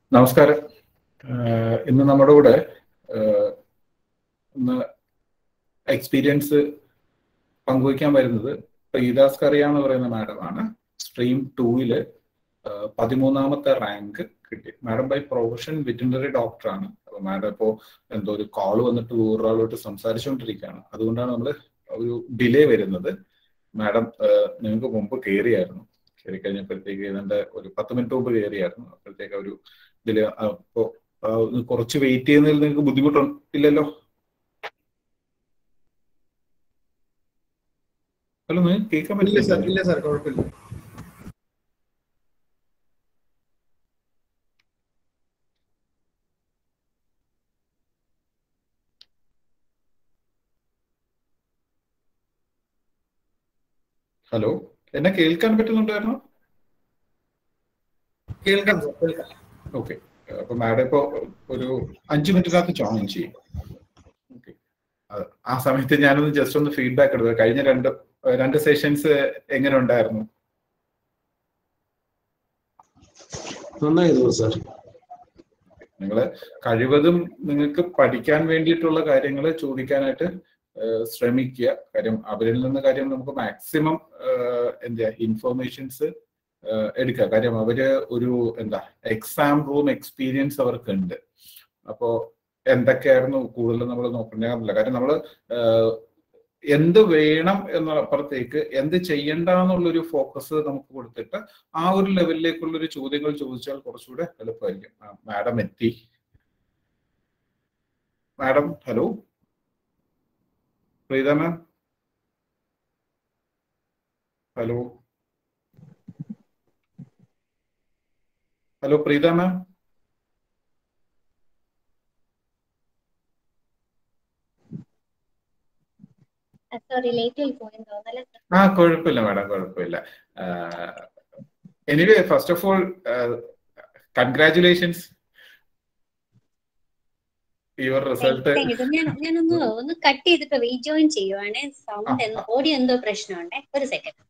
നമസ്കാരം ആഹ് ഇന്ന് നമ്മുടെ കൂടെ ആഹ് ഇന്ന് എക്സ്പീരിയൻസ് പങ്കുവയ്ക്കാൻ വരുന്നത് പ്രീതാസ് കറിയ എന്ന് പറയുന്ന മാഡമാണ് സ്ട്രീം ടൂവില് പതിമൂന്നാമത്തെ റാങ്ക് കിട്ടി മാഡം ബൈ പ്രൊഫഷൻ വെറ്റിനറി ഡോക്ടറാണ് അപ്പൊ മാഡം ഇപ്പോ എന്തോ ഒരു കോൾ വന്നിട്ട് വേറൊരാളോട്ട് സംസാരിച്ചുകൊണ്ടിരിക്കുകയാണ് അതുകൊണ്ടാണ് നമ്മൾ ഒരു ഡിലേ വരുന്നത് മാഡം നിങ്ങൾക്ക് മുമ്പ് കയറിയായിരുന്നു കയറി കഴിഞ്ഞപ്പോഴത്തേക്ക് ഏതാണ്ട് ഒരു പത്ത് മിനിറ്റ് മുമ്പ് കയറിയായിരുന്നു അപ്പോഴത്തേക്ക് ഒരു ഇതില് അപ്പോ ആ, ഒന്ന് കുറച്ച് വെയിറ്റ് ചെയ്യുന്നതിൽ നിങ്ങൾക്ക് ബുദ്ധിമുട്ടില്ലല്ലോ ഹലോ നിങ്ങൾക്ക് കേൾക്കാൻ ഇല്ല സാർ പറ്റില്ല ഇല്ല സാർ കുഴപ്പമില്ല ഹലോ എന്നെ കേൾക്കാൻ പറ്റുന്നുണ്ടായിരുന്നു കേൾക്കാം സാർ കേൾക്കാം ഓക്കെ അപ്പൊ മാഡം ഇപ്പോ ഒരു അഞ്ചു മിനിറ്റിനകത്ത് ജോയിൻ ചെയ്യും ഓക്കെ ആ സമയത്ത് ഞാനൊന്ന് ജസ്റ്റ് ഒന്ന് ഫീഡ്ബാക്ക് എടുത്തത് കഴിഞ്ഞ രണ്ട് രണ്ട് സെഷൻസ് എങ്ങനെ ഉണ്ടായിരുന്നു നന്നായിരുന്നു സാർ നിങ്ങൾ കഴിവതും നിങ്ങൾക്ക് പഠിക്കാൻ വേണ്ടിയിട്ടുള്ള കാര്യങ്ങൾ ചോദിക്കാനായിട്ട് ഏഹ്, ശ്രമിക്കുക കാര്യം അവരിൽ നിന്ന് കാര്യം നമുക്ക് മാക്സിമം എന്താ ഇൻഫോർമേഷൻസ് എടുക്കുക കാര്യം അവര് ഒരു എന്താ എക്സാം റൂം എക്സ്പീരിയൻസ് അവർക്കുണ്ട് അപ്പോ എന്തൊക്കെയായിരുന്നു കൂടുതൽ നമ്മൾ നോക്കേണ്ടതില്ല കാര്യം നമ്മൾ എന്ത് വേണം എന്നപ്പുറത്തേക്ക് എന്ത് ചെയ്യണ്ട എന്നുള്ളൊരു ഫോക്കസ് നമുക്ക് കൊടുത്തിട്ട് ആ ഒരു ലെവലിലേക്കുള്ള ഒരു ചോദ്യങ്ങൾ ചോദിച്ചാൽ കുറച്ചുകൂടെ എളുപ്പമായിരിക്കും മാഡം എത്തി madam hello Preetha ma'am hello hello Preetha ma'am sorry late ആയി പോയെന്ന് തോന്നല്ലേ ആ കുഴപ്പമില്ല മാഡം കുഴപ്പമില്ല anyway first of all congratulations your result Thank you. ഞാൻ ഞാനൊന്ന് ഒന്ന് കട്ട് ചെയ്തിട്ട് റീജോയിൻ ചെയ്യുവാണേ സൗണ്ട് ആ, ആ. ഓഡിയോ എന്തോ പ്രശ്നമുണ്ടേ ഒരു സെക്കൻഡ്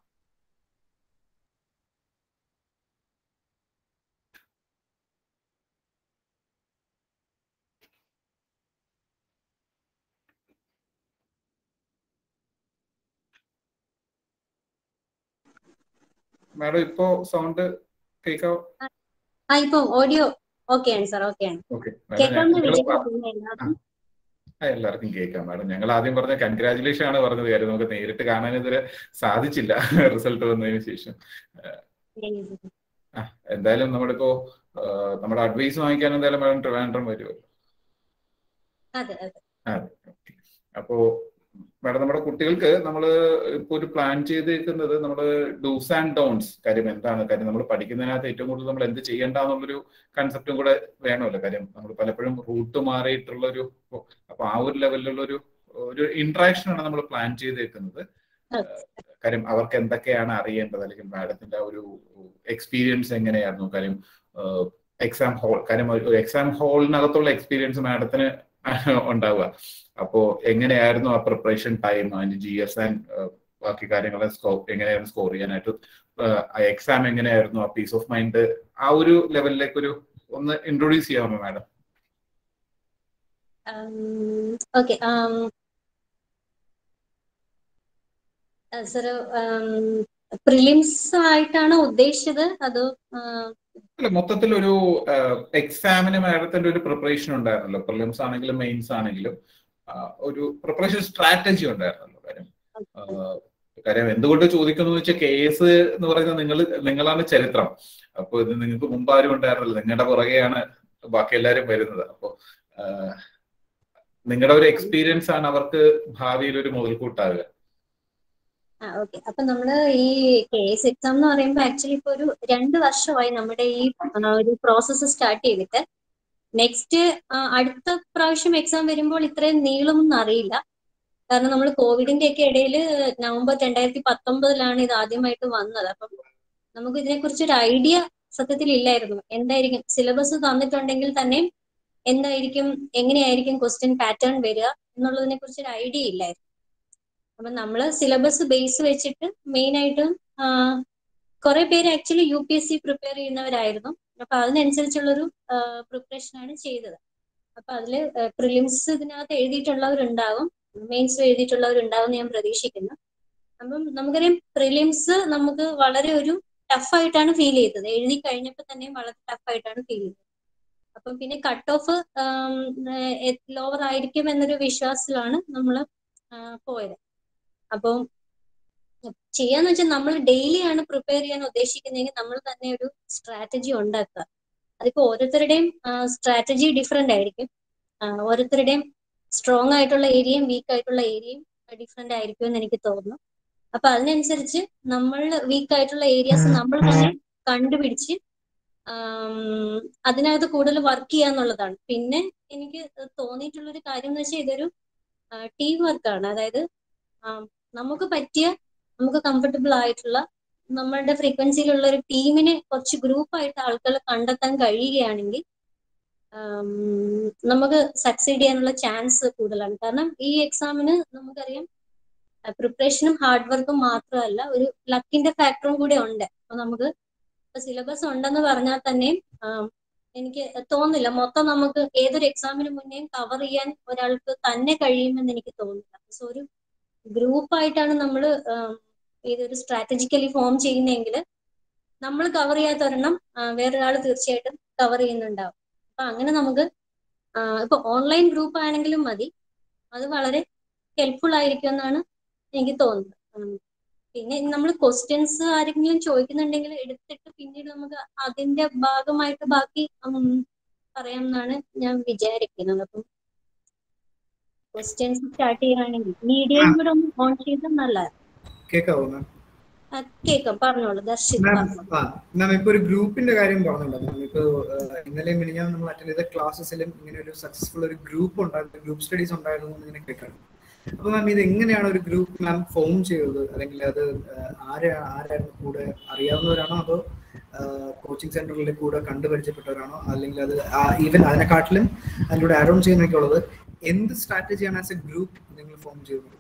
മാഡം ഇപ്പോ സൗണ്ട് കേൾക്കാവോ ആ ഇപ്പൊ ഓഡിയോ ഓക്കെ ആണ് സാർ ഓക്കെ ആണ് ഓക്കെ കേൾക്കാമെന്ന് വിചാരിക്കുന്നു എല്ലാവർക്കും എല്ലാവർക്കും കേൾക്കാം മാഡം ഞങ്ങൾ ആദ്യം പറഞ്ഞ കൺഗ്രാറ്റുലേഷൻ ആണ് പറഞ്ഞത് കാര്യം നമുക്ക് നേരിട്ട് കാണാൻ ഇതുവരെ സാധിച്ചില്ല റിസൾട്ട് വന്നതിന് ശേഷം എന്തായാലും നമ്മളിപ്പോ ആ, നമ്മുടെ അഡ്വൈസ് വാങ്ങിക്കാൻ എന്തായാലും മാഡം ട്രിവാൻഡ്രം വരുമല്ലോ അതെ അതെ അതെ ഓക്കെ അപ്പോ മാഡം നമ്മുടെ കുട്ടികൾക്ക് നമ്മൾ ഇപ്പൊ ഒരു പ്ലാൻ ചെയ്തേക്കുന്നത് നമ്മൾ ഡൂസ് ആൻഡ് ഡോൺസ് കാര്യം എന്താണ് കാര്യം നമ്മൾ പഠിക്കുന്നതിനകത്ത് ഏറ്റവും കൂടുതൽ നമ്മൾ എന്ത് ചെയ്യേണ്ട എന്നുള്ളൊരു കൺസെപ്റ്റും കൂടെ വേണമല്ലോ കാര്യം നമ്മൾ പലപ്പോഴും റൂട്ട് മാറിയിട്ടുള്ള ഒരു അപ്പൊ ആ ഒരു ലെവലിലുള്ള ഒരു ഒരു ഇന്ററാക്ഷൻ ആണ് നമ്മൾ പ്ലാൻ ചെയ്തേക്കുന്നത് അതെ. കാര്യം അവർക്ക് എന്തൊക്കെയാണ് അറിയേണ്ടത് അല്ലെങ്കിൽ മാഡത്തിന്റെ ആ ഒരു എക്സ്പീരിയൻസ് എങ്ങനെയായിരുന്നു കാര്യം എക്സാം ഹോൾ കാര്യം ഒരു എക്സാം ഹോളിനകത്തുള്ള എക്സ്പീരിയൻസ് മാഡത്തിന് ഉണ്ടാവുക അപ്പോ എങ്ങനെയായിരുന്നു ആ പ്രിപ്പറേഷൻ ടൈം അതിന്റെ ജി എസ് ആൻഡ് ബാക്കി കാര്യങ്ങളെ സ്കോർ എങ്ങനെയായിരുന്നു സ്കോർ ചെയ്യാനായിട്ട് എക്സാം എങ്ങനെയായിരുന്നു ആ പീസ് ഓഫ് മൈൻഡ് ആ ഒരു ലെവലിലേക്ക് ഒരു ഒന്ന് ഇൻട്രൊഡ്യൂസ് ചെയ്യാമോ മാഡം ഓക്കെ സാർ പ്രിലിംസ് ആയിട്ടാണോ ഉദ്ദേശിച്ചത് അതോ ആ, അല്ല മൊത്തത്തിൽ ഒരു എക്സാമിന് മാഡത്തിന്റെ ഒരു പ്രിപ്പറേഷൻ ഉണ്ടായിരുന്നല്ലോ പ്രിലിംസ് ആണെങ്കിലും മെയിൻസ് ആണെങ്കിലും ആ, ഒരു പ്രിപ്പറേഷൻ സ്ട്രാറ്റജി ഉണ്ടായിരുന്നല്ലോ കാര്യം ആ, കാര്യം എന്തുകൊണ്ട് ചോദിക്കുന്നു വെച്ചാൽ കേസ് എന്ന് പറയുന്നത് നിങ്ങൾ നിങ്ങളാണ് ചരിത്രം അപ്പൊ ഇത് നിങ്ങൾക്ക് മുമ്പ് ആരും ഉണ്ടായിരുന്നല്ലോ നിങ്ങളുടെ പുറകെയാണ് ബാക്കി എല്ലാവരും വരുന്നത് അപ്പോ ആ, നിങ്ങളുടെ ഒരു എക്സ്പീരിയൻസ് ആണ് അവർക്ക് ഭാവിയിൽ ഒരു മുതൽക്കൂട്ടാകുക ആ ഓക്കെ അപ്പൊ നമ്മള് ഈ കേസ് എക്സാം എന്ന് പറയുമ്പോൾ ആക്ച്വലി ഇപ്പൊ ഒരു രണ്ട് വർഷമായി നമ്മുടെ ഈ ആ, ഒരു പ്രോസസ്സ് സ്റ്റാർട്ട് ചെയ്തിട്ട് നെക്സ്റ്റ് അടുത്ത പ്രാവശ്യം എക്സാം വരുമ്പോൾ ഇത്രയും നീളുമെന്ന് അറിയില്ല കാരണം നമ്മൾ കോവിഡിന്റെ ഒക്കെ ഇടയിൽ നവംബർ രണ്ടായിരത്തി പത്തൊമ്പതിലാണ് ഇത് ആദ്യമായിട്ട് വന്നത് അപ്പം നമുക്ക് ഇതിനെക്കുറിച്ച് ഒരു ഐഡിയ സത്യത്തിൽ ഇല്ലായിരുന്നു എന്തായിരിക്കും സിലബസ് തന്നിട്ടുണ്ടെങ്കിൽ തന്നെ എന്തായിരിക്കും എങ്ങനെയായിരിക്കും ക്വസ്റ്റ്യൻ പാറ്റേൺ വരിക എന്നുള്ളതിനെ കുറിച്ച് ഒരു ഐഡിയ ഇല്ലായിരുന്നു അപ്പൊ നമ്മള് സിലബസ് ബേസ് വെച്ചിട്ട് മെയിൻ ആയിട്ടും കുറെ പേര് actually U P S C prepare ചെയ്യുന്നവരായിരുന്നു അപ്പൊ അതിനനുസരിച്ചുള്ളൊരു പ്രിപ്പറേഷൻ ആണ് ചെയ്തത് അപ്പൊ അതില് പ്രിലിംസ് ഇതിനകത്ത് എഴുതിയിട്ടുള്ളവരുണ്ടാവും മെയിൻസ് എഴുതിയിട്ടുള്ളവരുണ്ടാവും എന്ന് ഞാൻ പ്രതീക്ഷിക്കുന്നു അപ്പം നമുക്കറിയാം പ്രിലിംസ് നമുക്ക് വളരെ ഒരു ടഫായിട്ടാണ് ഫീൽ ചെയ്തത് എഴുതി കഴിഞ്ഞപ്പോൾ തന്നെയും വളരെ ടഫായിട്ടാണ് ഫീൽ ചെയ്തത് അപ്പം പിന്നെ കട്ട് ഓഫ് ലോവർ ആയിരിക്കും എന്നൊരു വിശ്വാസത്തിലാണ് നമ്മൾ പോയത് അപ്പം ചെയ്യാന്ന് വെച്ചാൽ നമ്മൾ ഡെയിലി ആണ് പ്രിപ്പയർ ചെയ്യാൻ ഉദ്ദേശിക്കുന്നതെങ്കിൽ നമ്മൾ തന്നെ ഒരു സ്ട്രാറ്റജി ഉണ്ടാക്കുക അതിപ്പോ ഓരോരുത്തരുടെയും സ്ട്രാറ്റജി ഡിഫറെന്റ് ആയിരിക്കും ഓരോരുത്തരുടെയും സ്ട്രോങ് ആയിട്ടുള്ള ഏരിയയും വീക്ക് ആയിട്ടുള്ള ഏരിയയും ഡിഫറെന്റ് ആയിരിക്കും എന്ന് എനിക്ക് തോന്നുന്നു അപ്പൊ അതിനനുസരിച്ച് നമ്മൾ വീക്ക് ആയിട്ടുള്ള ഏരിയാസ് നമ്മൾ തന്നെ കണ്ടുപിടിച്ച് അതിനകത്ത് കൂടുതൽ വർക്ക് ചെയ്യാന്നുള്ളതാണ് പിന്നെ എനിക്ക് തോന്നിയിട്ടുള്ള ഒരു കാര്യം എന്ന് വെച്ചാൽ ഇതൊരു ടീം വർക്കാണ് അതായത് നമുക്ക് പറ്റിയ നമുക്ക് കംഫർട്ടബിൾ ആയിട്ടുള്ള നമ്മളുടെ ഫ്രീക്വൻസിയിലുള്ള ഒരു ടീമിനെ കുറച്ച് ഗ്രൂപ്പായിട്ട് ആൾക്കാർ കണ്ടെത്താൻ കഴിയുകയാണെങ്കിൽ നമുക്ക് സക്സീഡ് ചെയ്യാനുള്ള ചാൻസ് കൂടുതലാണ് കാരണം ഈ എക്സാമിന് നമുക്കറിയാം പ്രിപ്പറേഷനും ഹാർഡ് വർക്കും മാത്രമല്ല ഒരു ലക്കിന്റെ ഫാക്ടറും കൂടെ ഉണ്ട് അപ്പൊ നമുക്ക് സിലബസ് ഉണ്ടെന്ന് പറഞ്ഞാൽ തന്നെയും എനിക്ക് തോന്നുന്നില്ല മൊത്തം നമുക്ക് ഏതൊരു എക്സാമിന് മുന്നേയും കവർ ചെയ്യാൻ ഒരാൾക്ക് തന്നെ കഴിയുമെന്ന് എനിക്ക് തോന്നുന്നില്ല സോ ഒരു ഗ്രൂപ്പായിട്ടാണ് നമ്മൾ ഇതൊരു സ്ട്രാറ്റജിക്കലി ഫോം ചെയ്യുന്നതെങ്കിൽ നമ്മൾ കവർ ചെയ്യാത്ത ഒരെണ്ണം വേറൊരാൾ തീർച്ചയായിട്ടും കവർ ചെയ്യുന്നുണ്ടാവും അപ്പൊ അങ്ങനെ നമുക്ക് ഇപ്പൊ ഓൺലൈൻ ഗ്രൂപ്പ് ആണെങ്കിലും മതി അത് വളരെ ഹെൽപ്ഫുൾ ആയിരിക്കും എന്നാണ് എനിക്ക് തോന്നുന്നത് പിന്നെ നമ്മൾ ക്വസ്റ്റ്യൻസ് ആരെങ്കിലും ചോദിക്കുന്നുണ്ടെങ്കിൽ എടുത്തിട്ട് പിന്നീട് നമുക്ക് അതിന്റെ ഭാഗമായിട്ട് ബാക്കി പറയാമെന്നാണ് ഞാൻ വിചാരിക്കുന്നത് അപ്പം ക്വസ്റ്റ്യൻസ് സ്റ്റാർട്ട് ചെയ്യുകയാണെങ്കിൽ മീഡിയയും കൂടെ ഒന്ന് ഓൺ ചെയ്താൽ നല്ലതാണ് കേൾക്കാവോ മാം കേൾക്കാം പറഞ്ഞോളൂ ദർശിത് മാം ഇപ്പൊ ഒരു ഗ്രൂപ്പിന്റെ കാര്യം പറഞ്ഞല്ലോ മാം ഇപ്പൊ ഇന്നലെ മിനിഞ്ഞാൽ നമ്മൾ അറ്റൻഡ് ചെയ്ത ക്ലാസ്സസിലും ഇങ്ങനെ ഒരു സക്സസ്ഫുൾ ഒരു ഗ്രൂപ്പ് ഉണ്ടായിരുന്നു ഗ്രൂപ്പ് സ്റ്റഡീസ് ഉണ്ടായിരുന്നു എന്ന് ഇങ്ങനെ കേൾക്കണം അപ്പൊ മാം ഇത് എങ്ങനെയാണ് ഒരു ഗ്രൂപ്പ് മാം ഫോം ചെയ്തത് അല്ലെങ്കിൽ അത് ആരെ ആരായിരുന്നു കൂടെ അറിയാവുന്നവരാണോ അതോ കോച്ചിങ് സെന്ററിൽ കൂടെ കണ്ടുപരിചയപ്പെട്ടവരാണോ അല്ലെങ്കിൽ അത് ഈവൻ അതിനെക്കാട്ടിലും അതിലൂടെ ആഡ് ഓൺ ചെയ്യുന്നൊക്കെ ഉള്ളത് എന്ത് സ്ട്രാറ്റജിയാണ് ആസ് എ ഗ്രൂപ്പ് നിങ്ങൾ ഫോം ചെയ്തത്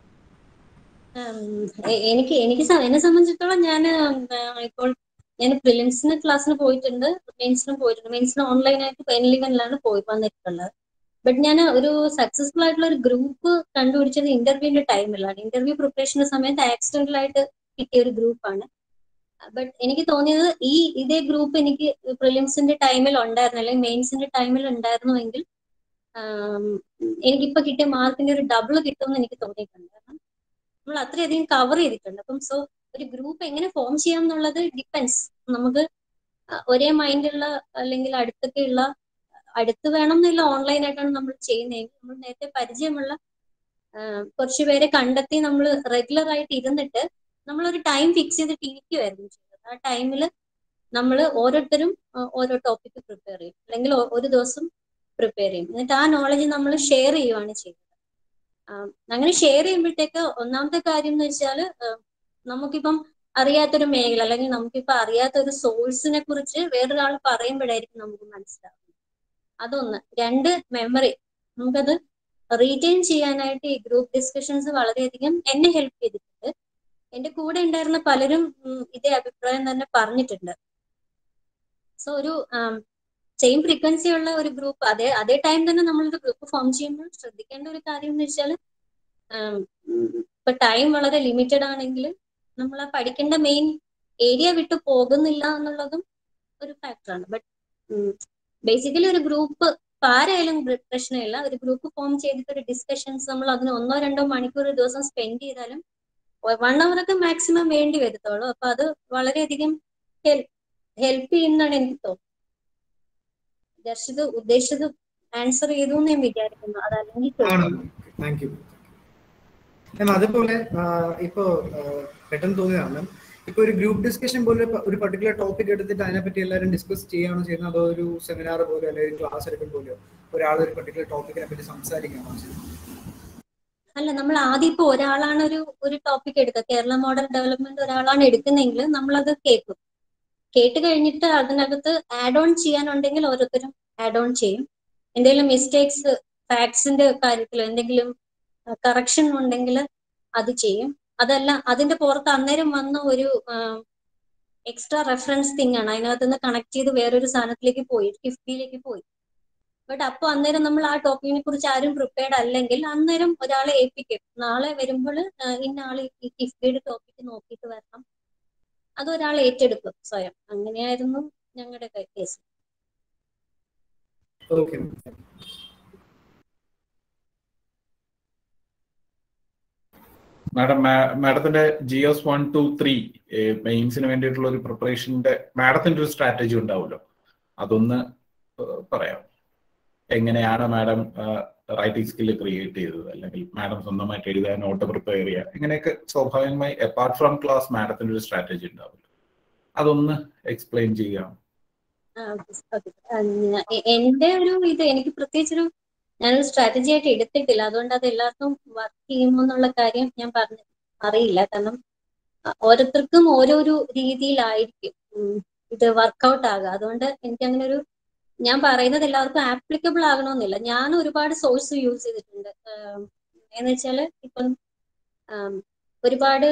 എനിക്ക് എനിക്ക് എന്നെ സംബന്ധിച്ചിടത്തോളം ഞാൻ ഇപ്പോൾ ഞാൻ പ്രിലിംസിന് ക്ലാസ്സിന് പോയിട്ടുണ്ട് മെയിൻസിനും പോയിട്ടുണ്ട് മെയിൻസിന് ഓൺലൈനായിട്ട് പെൻലിവനിലാണ് പോയി വന്നിട്ടുള്ളത് ബട്ട് ഞാൻ ഒരു സക്സസ്ഫുൾ ആയിട്ടുള്ള ഒരു ഗ്രൂപ്പ് കണ്ടുപിടിച്ചത് ഇന്റർവ്യൂവിന്റെ ടൈമിലാണ് ഇന്റർവ്യൂ പ്രിപ്പറേഷന്റെ സമയത്ത് ആക്സിഡന്റൽ ആയിട്ട് കിട്ടിയ ഒരു ഗ്രൂപ്പാണ് ബട്ട് എനിക്ക് തോന്നിയത് ഈ ഇതേ ഗ്രൂപ്പ് എനിക്ക് പ്രിലിംസിന്റെ ടൈമിൽ ഉണ്ടായിരുന്നു അല്ലെങ്കിൽ മെയിൻസിന്റെ ടൈമിൽ ഉണ്ടായിരുന്നുവെങ്കിൽ എനിക്കിപ്പോ കിട്ടിയ മാർക്കിന്റെ ഒരു ഡബിൾ കിട്ടുമെന്ന് എനിക്ക് തോന്നിയിട്ടുണ്ട് കാരണം നമ്മൾ അത്രയധികം കവർ ചെയ്തിട്ടുണ്ട് അപ്പം സോ ഒരു ഗ്രൂപ്പ് എങ്ങനെ ഫോം ചെയ്യാം എന്നുള്ളത് ഡിപ്പെൻസ് നമുക്ക് ഒരേ മൈൻഡുള്ള അല്ലെങ്കിൽ അടുത്തൊക്കെയുള്ള അടുത്ത് വേണം എന്നില്ല ഓൺലൈൻ ആയിട്ടാണ് നമ്മൾ ചെയ്യുന്നതെങ്കിൽ നമ്മൾ നേരത്തെ പരിചയമുള്ള കുറച്ച് പേരെ കണ്ടെത്തി നമ്മൾ റെഗുലർ ആയിട്ട് ഇരുന്നിട്ട് നമ്മളൊരു ടൈം ഫിക്സ് ചെയ്തിട്ട് ഇരിക്കുമായിരുന്നു ചെയ്തത് ആ ടൈമിൽ നമ്മൾ ഓരോരുത്തരും ഓരോ ടോപ്പിക്ക് പ്രിപ്പയർ ചെയ്യും അല്ലെങ്കിൽ ഒരു ദിവസം പ്രിപ്പയർ ചെയ്യും എന്നിട്ട് ആ നോളജ് നമ്മൾ ഷെയർ ചെയ്യുവാണ് ചെയ്യുന്നത് അങ്ങനെ ഷെയർ ചെയ്യുമ്പോഴത്തേക്ക് ഒന്നാമത്തെ കാര്യം എന്ന് വെച്ചാൽ നമുക്കിപ്പം അറിയാത്തൊരു മേഖല അല്ലെങ്കിൽ നമുക്കിപ്പോ അറിയാത്ത ഒരു സോഴ്സിനെ കുറിച്ച് വേറൊരാൾ പറയുമ്പോഴായിരിക്കും നമുക്ക് മനസ്സിലാവുന്നത് അതൊന്ന് രണ്ട് മെമ്മറി നമുക്കത് റീറ്റെയിൻ ചെയ്യാനായിട്ട് ഈ ഗ്രൂപ്പ് ഡിസ്കഷൻസ് വളരെയധികം എന്നെ ഹെൽപ്പ് ചെയ്തിട്ടുണ്ട് എന്റെ കൂടെ ഉണ്ടായിരുന്ന പലരും ഇതേ അഭിപ്രായം തന്നെ പറഞ്ഞിട്ടുണ്ട് സോ ഒരു സെയിം ഫ്രീക്വൻസി ഉള്ള ഒരു ഗ്രൂപ്പ് അതേ അതേ ടൈം തന്നെ നമ്മളൊരു ഗ്രൂപ്പ് ഫോം ചെയ്യുമ്പോൾ ശ്രദ്ധിക്കേണ്ട ഒരു കാര്യം എന്ന് വെച്ചാൽ ഇപ്പൊ ടൈം വളരെ ലിമിറ്റഡ് ആണെങ്കിൽ നമ്മൾ ആ പഠിക്കേണ്ട മെയിൻ ഏരിയ വിട്ടു പോകുന്നില്ല എന്നുള്ളതും ഒരു ഫാക്ടറാണ് ബട്ട് ബേസിക്കലി ഒരു ഗ്രൂപ്പ് ആരായാലും പ്രശ്നമില്ല ഒരു ഗ്രൂപ്പ് ഫോം ചെയ്തിട്ട് ഒരു ഡിസ്കഷൻസ് നമ്മൾ അതിന് ഒന്നോ രണ്ടോ മണിക്കൂർ ദിവസം സ്പെൻഡ് ചെയ്താലും വൺ അവർ ഒക്കെ മാക്സിമം വേണ്ടി വരത്തുള്ളൂ അപ്പൊ അത് വളരെയധികം ഹെൽപ്പ് ചെയ്യുന്നതാണ് എനിക്ക് തോന്നുന്നത് ദർശിത് ഉദ്ദേശിച്ചത് ആൻസർ ചെയ്തു എന്ന് ഞാൻ വിചാരിക്കുന്നു അതല്ലെങ്കിൽ താങ്ക് യു മാം അതുപോലെ ഇപ്പോ പെട്ടെന്ന് തോന്നിയതാണ് ഇപ്പൊ ഒരു ഗ്രൂപ്പ് ഡിസ്കഷൻ പോലെ ഒരു പർട്ടിക്കുലർ ടോപ്പിക് എടുത്തിട്ട് അതിനെപ്പറ്റി എല്ലാവരും ഡിസ്കസ് ചെയ്യുകയാണോ ചെയ്യുന്നത് അതോ ഒരു സെമിനാർ പോലെ അല്ലെങ്കിൽ ക്ലാസ് എടുക്കും പോലെയോ ഒരാൾ ഒരു പർട്ടിക്കുലർ ടോപ്പിക്കിനെ പറ്റി സംസാരിക്കുകയാണോ ചെയ്യുന്നത് അല്ല നമ്മൾ ആദ്യം ഇപ്പൊ ഒരാളാണ് ഒരു ഒരു ടോപ്പിക് എടുക്കുക കേരള മോഡൽ ഡെവലപ്മെന്റ് ഒരാളാണ് എടുക്കുന്നെങ്കിൽ നമ്മളത് കേൾക്കും കേട്ട് കഴിഞ്ഞിട്ട് അതിനകത്ത് ആഡ് ഓൺ ചെയ്യാനുണ്ടെങ്കിൽ ഓരോരുത്തരും ആഡ് ഓൺ ചെയ്യും എന്തെങ്കിലും മിസ്റ്റേക്സ് ഫാക്ട്സിന്റെ കാര്യത്തിൽ എന്തെങ്കിലും കറക്ഷൻ ഉണ്ടെങ്കിൽ അത് ചെയ്യും അതല്ല അതിന്റെ പുറത്ത് അന്നേരം വന്ന ഒരു എക്സ്ട്രാ റെഫറൻസ് തിങ് ആണ് അതിനകത്ത് നിന്ന് കണക്ട് ചെയ്ത് വേറൊരു സാധനത്തിലേക്ക് പോയി കിഫ്ബിയിലേക്ക് പോയി ബട്ട് അപ്പൊ അന്നേരം നമ്മൾ ആ ടോപ്പിക്കിനെ കുറിച്ച് ആരും പ്രിപ്പയർഡ് അല്ലെങ്കിൽ അന്നേരം ഒരാളെ ഏൽപ്പിക്കും നാളെ വരുമ്പോൾ ഇന്ന ആള് ഈ കിഫ്ബിയുടെ ടോപ്പിക്ക് നോക്കിയിട്ട് വരണം അത് ഒരാൾ ഏറ്റെടുക്കും സ്വയം അങ്ങനെയായിരുന്നു ഞങ്ങളുടെ കേസ് ഓക്കെ മാഡം മാഡത്തിന്റെ G S one two three മെയിൻസിന് വേണ്ടിയിട്ടുള്ള ഒരു പ്രിപ്പറേഷന്റെ മാഡത്തിന്റെ ഒരു സ്ട്രാറ്റജി ഉണ്ടാവുമല്ലോ അതൊന്ന് ഏഹ് പറയാം എങ്ങനെയാണ് മാഡം റൈറ്റിംഗ് സ്കില്ല് ക്രിയേറ്റ് ചെയ്തത് അല്ലെങ്കിൽ മാഡം സ്വന്തമായിട്ട് എഴുതാൻ നോട്ട് പ്രിപ്പയർ ചെയ്യുക ഇങ്ങനെയൊക്കെ സ്വാഭാവികമായി അപ്പാർട്ട് ഫ്രം ക്ലാസ് മാഡത്തിന്റെ ഒരു സ്ട്രാറ്റജി ഉണ്ടാവില്ല അതൊന്ന് എക്സ്പ്ലെയിൻ ചെയ്യാം ആ, okay. ആ, ഞ- എ- എന്റെ ഒരു ഇത് എനിക്ക് പ്രത്യേകിച്ചൊരു ഞാനൊരു സ്ട്രാറ്റജി ആയിട്ട് എടുത്തിട്ടില്ല അതുകൊണ്ട് അത് എല്ലാവർക്കും വർക്ക് ചെയ്യുമോ എന്നുള്ള കാര്യം ഞാൻ പറഞ്ഞു അറിയില്ല കാരണം അ- ഓരോരുത്തർക്കും ഓരോരു രീതിയിലായിരിക്കും ഉം, ഇത് വർക്കൗട്ട് ആകുക അതുകൊണ്ട് എനിക്ക് അങ്ങനെ ഒരു ഞാൻ പറയുന്നത് എല്ലാവർക്കും ആപ്ലിക്കബിൾ ആകണമെന്നില്ല ഞാൻ ഒരുപാട് സോഴ്സ് യൂസ് ചെയ്തിട്ടുണ്ട് ആം, എന്ന് വെച്ചാല് ഇപ്പം ആം, ഒരുപാട്